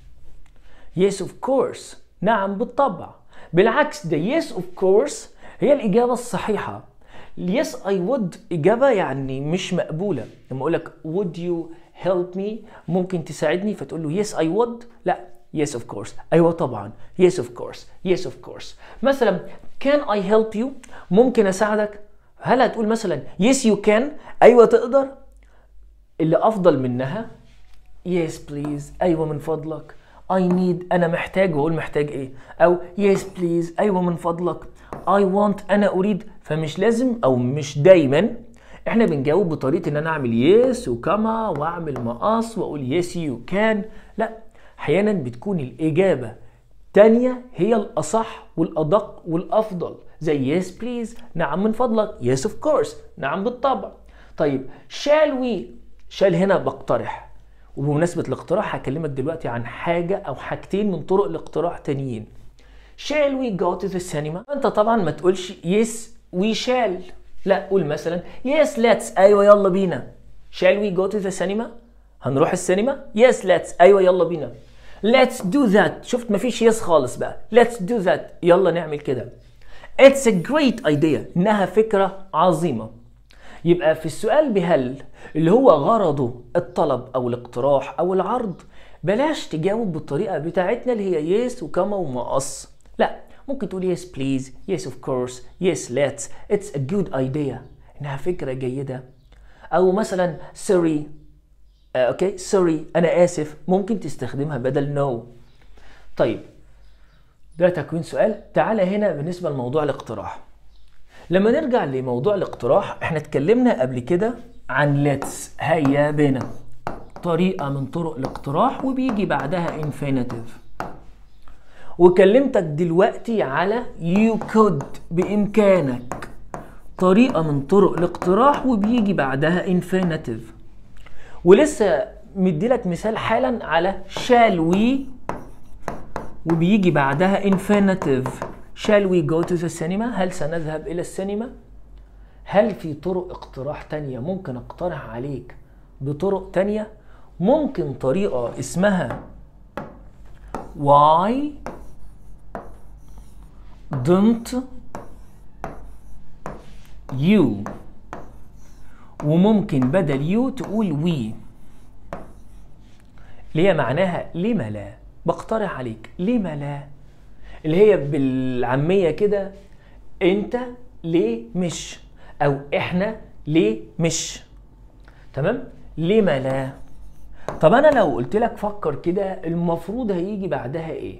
yes of course نعم بالطبع بالعكس ده yes of course هي الإجابة الصحيحة yes I would إجابة يعني مش مقبولة لما أقول لك would you help me ممكن تساعدني فتقول له yes I would لا yes of course أيوة طبعا yes of course yes of course مثلا can I help you ممكن أساعدك هل هتقول مثلا yes you can أيوة تقدر اللي أفضل منها yes please أيوة من فضلك I need أنا محتاج وأقول محتاج إيه أو yes please أيوة من فضلك I want أنا أريد فمش لازم أو مش دايما إحنا بنجاوب بطريقة إن أنا أعمل yes وكما وأعمل مقص وأقول yes you can لا أحيانا بتكون الإجابة تانية هي الأصح والأدق والأفضل زي yes please نعم من فضلك yes of course نعم بالطبع طيب shall we shall هنا بقترح وبمناسبة الاقتراح هكلمك دلوقتي عن حاجة أو حاجتين من طرق الاقتراح تانيين Shall we go to the cinema؟ أنت طبعا ما تقولش yes we shall لا قول مثلا yes let's أيوة يلا بينا Shall we go to the cinema؟ هنروح السينما؟ yes let's أيوة يلا بينا Let's do that شفت مفيش yes خالص بقى Let's do that يلا نعمل كده It's a great idea إنها فكرة عظيمة يبقى في السؤال بهل اللي هو غرضه الطلب او الاقتراح او العرض بلاش تجاوب بالطريقه بتاعتنا اللي هي yes وكما ومقص لا ممكن تقول yes please yes of course yes let's it's a good idea انها فكره جيده او مثلا sorry آه اوكي سوري انا اسف ممكن تستخدمها بدل no طيب ده تكوين سؤال تعالى هنا بالنسبه لموضوع الاقتراح لما نرجع لموضوع الاقتراح احنا اتكلمنا قبل كده عن ليتس هيا بنا طريقة من طرق الاقتراح وبيجي بعدها infinitive وكلمتك دلوقتي على you could بإمكانك طريقة من طرق الاقتراح وبيجي بعدها infinitive ولسه مديلك مثال حالا على shall we وبيجي بعدها infinitive shall we go to the cinema هل سنذهب إلى السينما هل في طرق اقتراح تانية ممكن اقترح عليك بطرق تانية ممكن طريقة اسمها why don't you وممكن بدل you تقول we اللي هي معناها لما لا بقترح عليك لما لا اللي هي بالعامية كده انت ليه مش او احنا ليه مش تمام لما لا طب انا لو قلت لك فكر كده المفروض هيجي بعدها ايه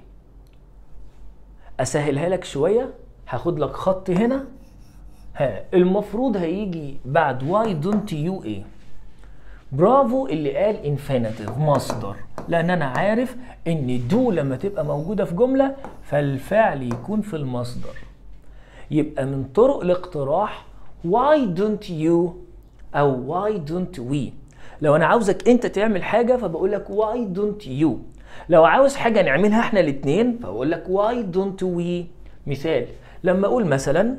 اسهلها لك شويه هاخد لك خط هنا ها المفروض هيجي بعد why don't you ايه برافو اللي قال infinitive مصدر لان انا عارف ان دو لما تبقى موجوده في جمله فالفعل يكون في المصدر يبقى من طرق الاقتراح why don't you او why don't we لو انا عاوزك انت تعمل حاجه فبقول لك why don't you لو عاوز حاجه نعملها احنا الاثنين فبقول لك why don't we مثال لما اقول مثلا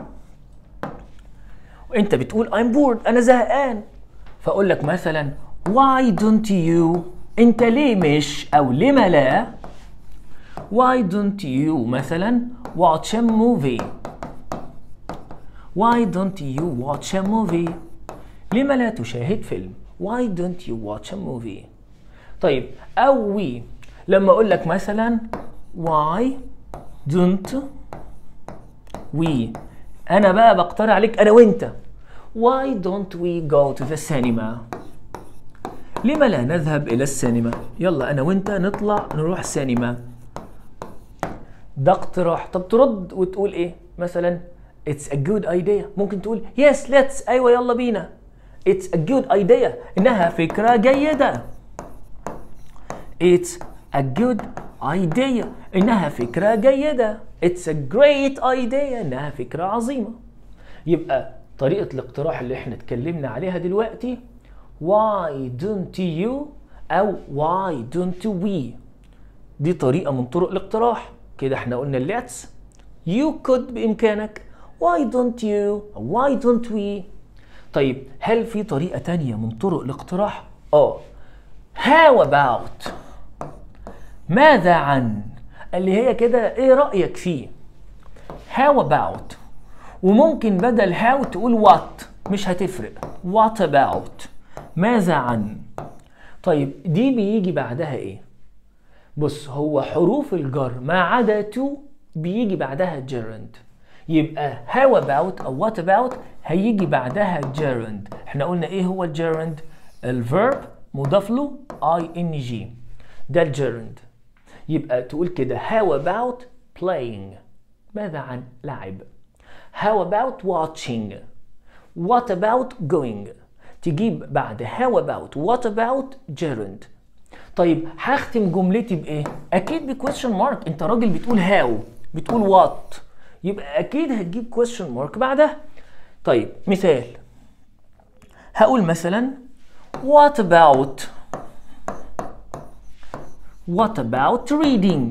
وانت بتقول I'm bored انا زهقان فاقول لك مثلا why don't you انت ليه مش او لما لا why don't you مثلا watch a movie why don't you watch a movie لما لا تشاهد فيلم why don't you watch a movie طيب او we لما اقول لك مثلا why don't we انا بقى بقترح عليك انا وانت why don't we go to the cinema لما لا نذهب الى السينما يلا انا وانت نطلع نروح السينما ده اقتراح طب ترد وتقول ايه مثلا it's a good idea ممكن تقول yes let's ايوه يلا بينا it's a good idea انها فكره جيده it's a good idea انها فكره جيده it's a great idea انها فكره عظيمه يبقى طريقه الاقتراح اللي احنا اتكلمنا عليها دلوقتي why don't you او why don't we دي طريقه من طرق الاقتراح كده احنا قلنا let's you could بامكانك why don't you why don't we طيب هل في طريقه تانية من طرق الاقتراح اه how about ماذا عن اللي هي كده ايه رأيك فيه how about وممكن بدل how تقول what مش هتفرق what about ماذا عن طيب دي بيجي بعدها ايه بص هو حروف الجر ما عدا تو بيجي بعدها gerund يبقى how about او what about هيجي بعدها gerund احنا قلنا ايه هو الجيرند الفيرب مضاف له ing ده الجيرند يبقى تقول كده how about playing ماذا عن لعب how about watching what about going تجيب بعد how about what about gerund طيب هختم جملتي بايه اكيد بكويشن مارك انت راجل بتقول how بتقول what يبقى اكيد هتجيب question mark بعدها طيب مثال هقول مثلا what about what about reading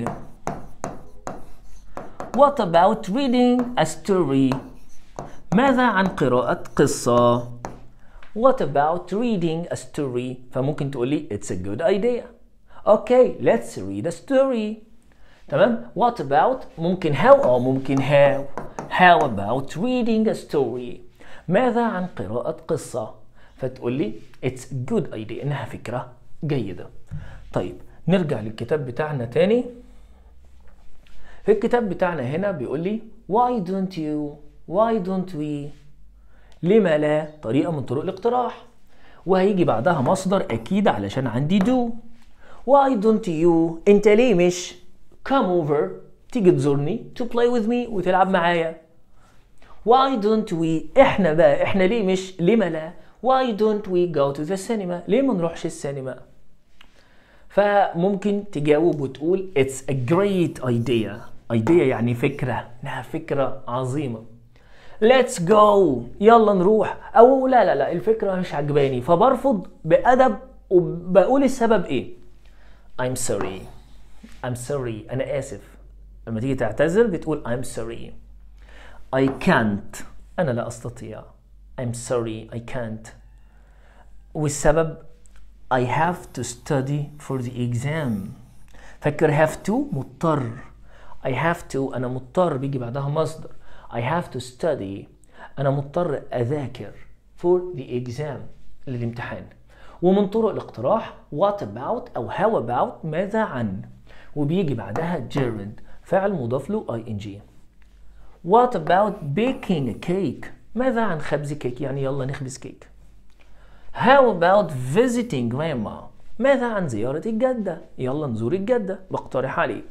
what about reading a story ماذا عن قراءة قصة what about reading a story فممكن تقولي it's a good idea okay let's read a story تمام what about ممكن how أو ممكن how how about reading a story ماذا عن قراءة قصة فتقولي it's a good idea إنها فكرة جيدة طيب نرجع للكتاب بتاعنا تاني في الكتاب بتاعنا هنا بيقول لي why don't you why don't we لما لا طريقة من طرق الاقتراح وهيجي بعدها مصدر أكيد علشان عندي do why don't you أنت ليه مش come over تيجي تزورني to play with me وتلعب معايا why don't we احنا بقى احنا ليه مش لما لا why don't we go to the cinema ليه ما نروحش السينما فممكن تجاوب وتقول it's a great idea idea يعني فكرة انها فكرة عظيمة let's go يلا نروح او لا لا لا الفكرة مش عجباني فبرفض بأدب وبقول السبب ايه I'm sorry I'm sorry انا اسف لما تيجي تعتذر بتقول I'm sorry I can't انا لا استطيع I'm sorry I can't والسبب I have to study for the exam فكر have to مضطر I have to أنا مضطر بيجي بعدها مصدر I have to study أنا مضطر أذاكر for the exam للامتحان ومن طرق الاقتراح what about أو how about ماذا عن وبيجي بعدها gerund فعل مضاف له ing what about baking a cake ماذا عن خبز كيك يعني يلا نخبز كيك How about visiting grandma ماذا عن زيارة الجدة يلا نزور الجدة بقترح عليك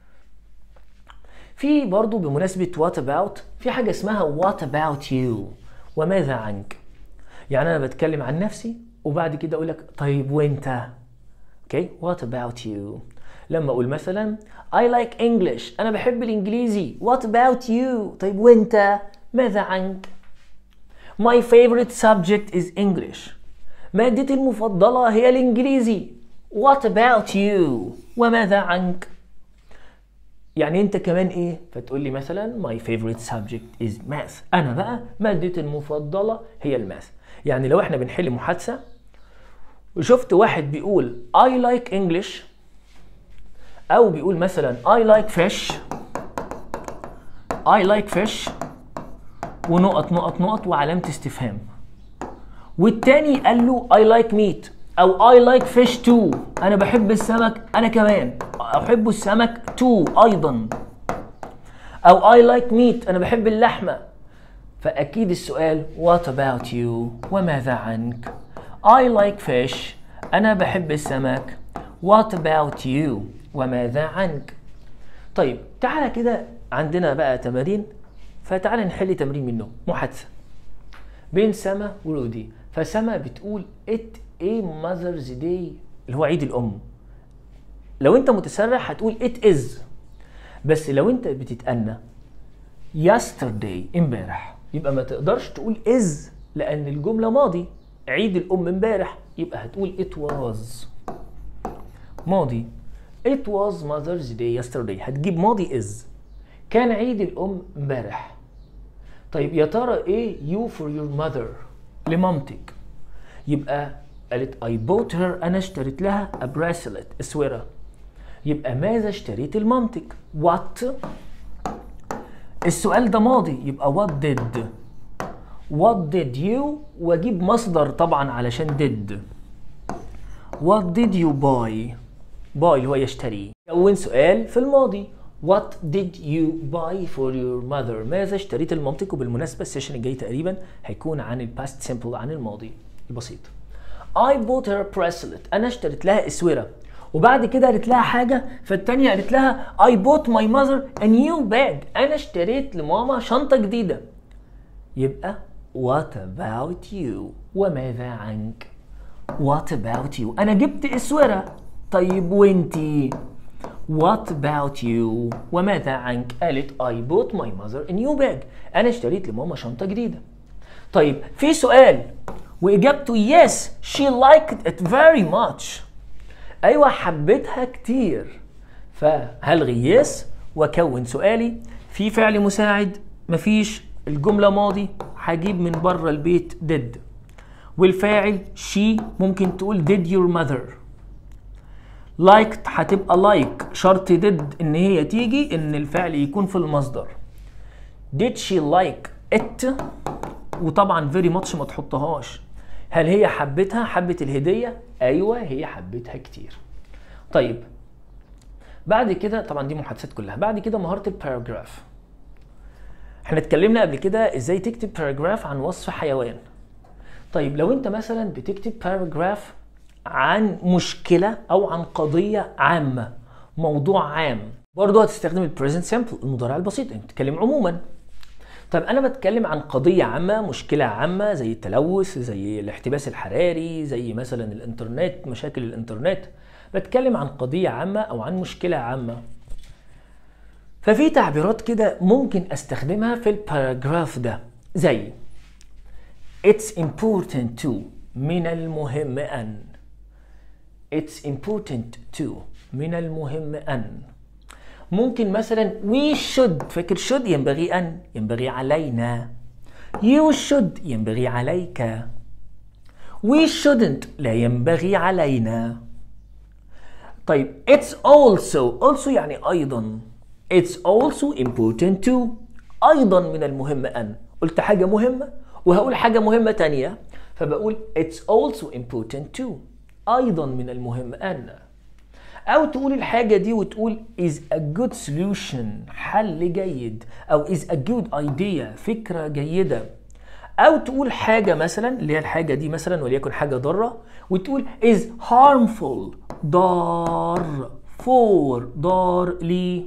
في برضو بمناسبة what about في حاجة اسمها what about you وماذا عنك يعني أنا بتكلم عن نفسي وبعد كده أقول لك طيب وأنت اوكي okay. what about you لما اقول مثلا I like English انا بحب الانجليزي what about you طيب وانت ماذا عنك My favorite subject is English مادتي المفضلة هي الانجليزي What about you وماذا عنك يعني انت كمان ايه فتقول لي مثلا my favorite subject is math انا بقى مادتي المفضلة هي الماث يعني لو احنا بنحل محادثة وشفت واحد بيقول I like English او بيقول مثلا I like fish I like fish ونقط نقط نقط وعلامة استفهام والتاني قال له I like meat او I like fish too انا بحب السمك انا كمان احب السمك too ايضا او I like meat انا بحب اللحمة فاكيد السؤال what about you وماذا عنك I like fish انا بحب السمك what about you وماذا عنك طيب تعالى كده عندنا بقى تمارين فتعالى نحل تمرين منه محادثة بين سما ورودي فسما بتقول it a mother's day اللي هو عيد الأم لو أنت متسرع هتقول it is بس لو أنت بتتأنى yesterday امبارح يبقى ما تقدرش تقول is لأن الجملة ماضي عيد الأم امبارح يبقى هتقول it was ماضي it was mother's day yesterday هتجيب ماضي is كان عيد الأم امبارح طيب يا ترى ايه you for your mother لمامتك يبقى قالت I bought her أنا اشتريت لها a bracelet اسورة يبقى ماذا اشتريت لمامتك what السؤال ده ماضي يبقى what did what did you واجيب مصدر طبعا علشان did what did you buy buy اللي هو يشتري كون سؤال في الماضي What did you buy for your mother؟ ماذا اشتريت لمامتك؟ وبالمناسبة السيشن الجاي تقريبا هيكون عن الباست سيمبل عن الماضي البسيط. I bought her a bracelet. أنا اشتريت لها اسورة. وبعد كده قالت لها حاجة فالتانية قالت لها I bought my mother a new bag. أنا اشتريت لماما شنطة جديدة. يبقى What about you؟ وماذا عنك؟ What about you؟ أنا جبت اسورة. طيب وانتي؟ What about you؟ وماذا عنك؟ قالت I bought my mother a new bag. أنا اشتريت لماما شنطة جديدة. طيب في سؤال وإجابته yes she liked it very much. أيوة حبتها كتير. فهلغي yes وأكون سؤالي في فعل مساعد مفيش الجملة ماضي هجيب من بره البيت did والفاعل she ممكن تقول did your mother liked هتبقى like شرط did ان هي تيجي ان الفعل يكون في المصدر did she like it وطبعا very much ما تحطهاش هل هي حبتها حبت الهدية ايوه هي حبتها كتير طيب بعد كده طبعا دي محادثات كلها بعد كده مهارة الباراجراف احنا اتكلمنا قبل كده ازاي تكتب باراجراف عن وصف حيوان طيب لو انت مثلا بتكتب باراجراف عن مشكلة أو عن قضية عامة موضوع عام برضه هتستخدم البريزنت سامبل المضارع البسيط انت بتتكلم عموما طيب انا بتكلم عن قضيه عامه مشكله عامه زي التلوث زي الاحتباس الحراري زي مثلا الانترنت مشاكل الانترنت بتكلم عن قضيه عامه او عن مشكله عامه ففي تعبيرات كده ممكن استخدمها في الباراجراف ده زي It's important to من المهم أن It's important to من المهم أن ممكن مثلا we should فاكر should ينبغي أن ينبغي علينا you should ينبغي عليك we shouldn't لا ينبغي علينا طيب it's also also يعني أيضا it's also important to أيضا من المهم أن قلت حاجة مهمة وهقول حاجة مهمة تانية فبقول it's also important to أيضا من المهم أن أو تقول الحاجة دي وتقول is a good solution حل جيد أو is a good idea فكرة جيدة أو تقول حاجة مثلا اللي هي الحاجة دي مثلا وليكن حاجة ضارة وتقول is harmful ضار for ضار لي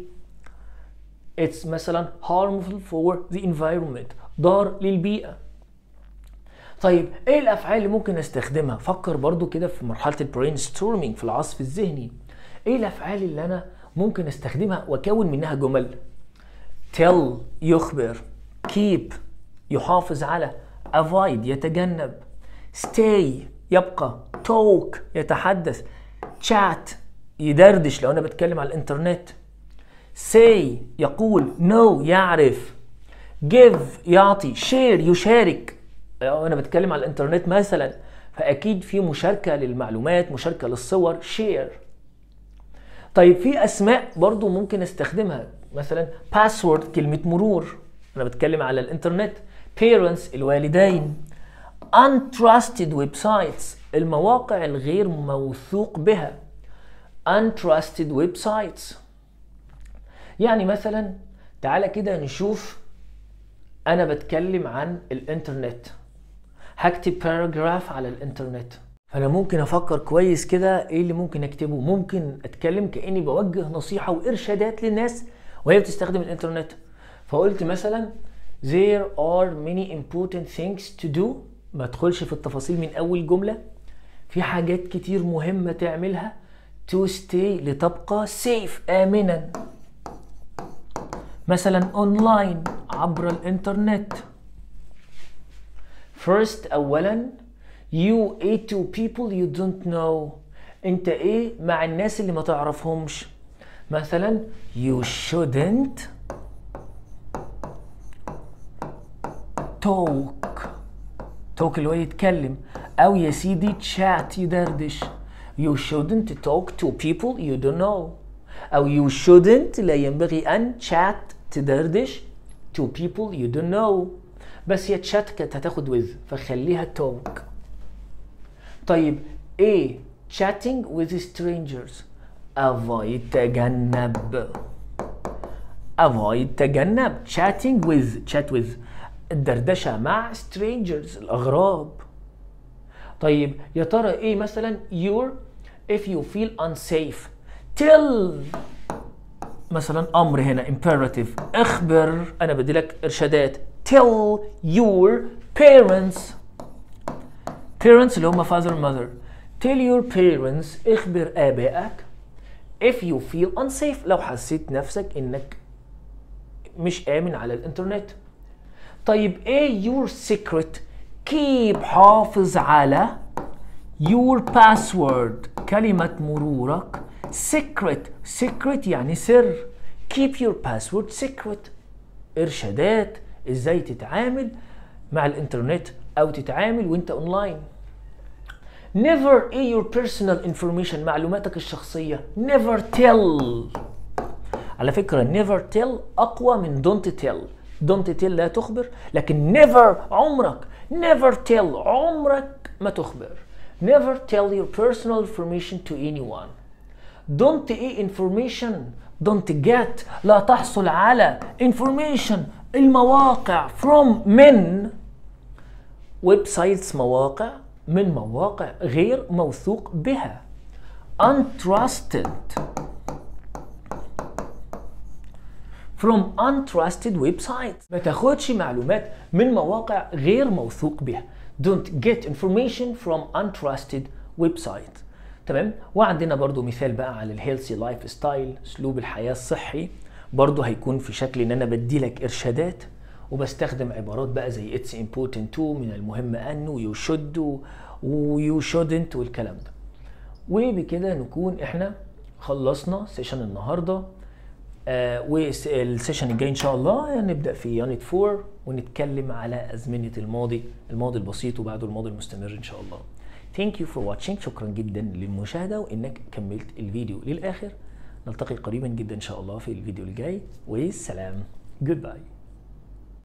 it's مثلا harmful for the environment ضار للبيئة طيب ايه الافعال اللي ممكن استخدمها فكر برضو كده في مرحله البرين ستورمينج في العصف الذهني ايه الافعال اللي انا ممكن استخدمها واكون منها جمل tell يخبر keep يحافظ على avoid يتجنب stay يبقى talk يتحدث chat يدردش لو انا بتكلم على الانترنت say يقول no يعرف give يعطي share يشارك لو انا بتكلم على الانترنت مثلا فاكيد في مشاركه للمعلومات مشاركه للصور share طيب في اسماء برضو ممكن استخدمها مثلا password كلمه مرور انا بتكلم على الانترنت parents الوالدين untrusted websites المواقع الغير موثوق بها untrusted websites يعني مثلا تعالى كده نشوف انا بتكلم عن الانترنت هكتب باراجراف على الانترنت فانا ممكن افكر كويس كده ايه اللي ممكن اكتبه ممكن اتكلم كاني بوجه نصيحه وارشادات للناس وهي بتستخدم الانترنت فقلت مثلا there are many important things to do ما ادخلش في التفاصيل من اول جمله في حاجات كتير مهمه تعملها to stay لتبقى safe امنا مثلا اونلاين عبر الانترنت first اولا you a to people you don't know انت ايه مع الناس اللي ما تعرفهمش مثلا you shouldn't talk talk اللي هو يتكلم او يا سيدي chat يدردش you shouldn't talk to people you don't know او you shouldn't لا ينبغي ان chat تدردش to people you don't know بس هي chat كانت هتاخد with فخليها talk طيب ايه chatting with strangers avoid تجنب avoid تجنب chatting with chat with الدردشة مع strangers الأغراب طيب يا ترى ايه مثلا you're if you feel unsafe tell مثلا امر هنا imperative اخبر انا بدي لك ارشادات tell your parents parents اللي هم father mother tell your parents اخبر ابائك if you feel unsafe لو حسيت نفسك انك مش امن على الانترنت طيب ايه your secret keep حافظ على your password كلمة مرورك secret secret يعني سر keep your password secret ارشادات ازاي تتعامل مع الانترنت او تتعامل وانت اونلاين never ايه your personal information معلوماتك الشخصية never tell على فكرة never tell أقوى من don't tell don't tell لا تخبر لكن never عمرك never tell عمرك ما تخبر never tell your personal information to anyone don't ايه information don't get لا تحصل على information المواقع from من ويب سايتس مواقع من مواقع غير موثوق بها untrusted from untrusted websites ما تاخدش معلومات من مواقع غير موثوق بها don't get information from untrusted websites تمام وعندنا برضو مثال بقى على الهيلثي لايف ستايل اسلوب الحياه الصحي برضو هيكون في شكل ان انا بدي لك ارشادات وبستخدم عبارات بقى زي it's important to من المهم ان ويو should ويو shouldn't والكلام ده وبكده نكون احنا خلصنا سيشن النهارده آه والسيشن الجاي ان شاء الله نبدا في يونت 4 ونتكلم على ازمنه الماضي الماضي البسيط وبعده الماضي المستمر ان شاء الله ثانك يو فور واتشنج شكرا جدا للمشاهده وانك كملت الفيديو للاخر نلتقي قريبا جدا ان شاء الله في الفيديو الجاي والسلام جود باي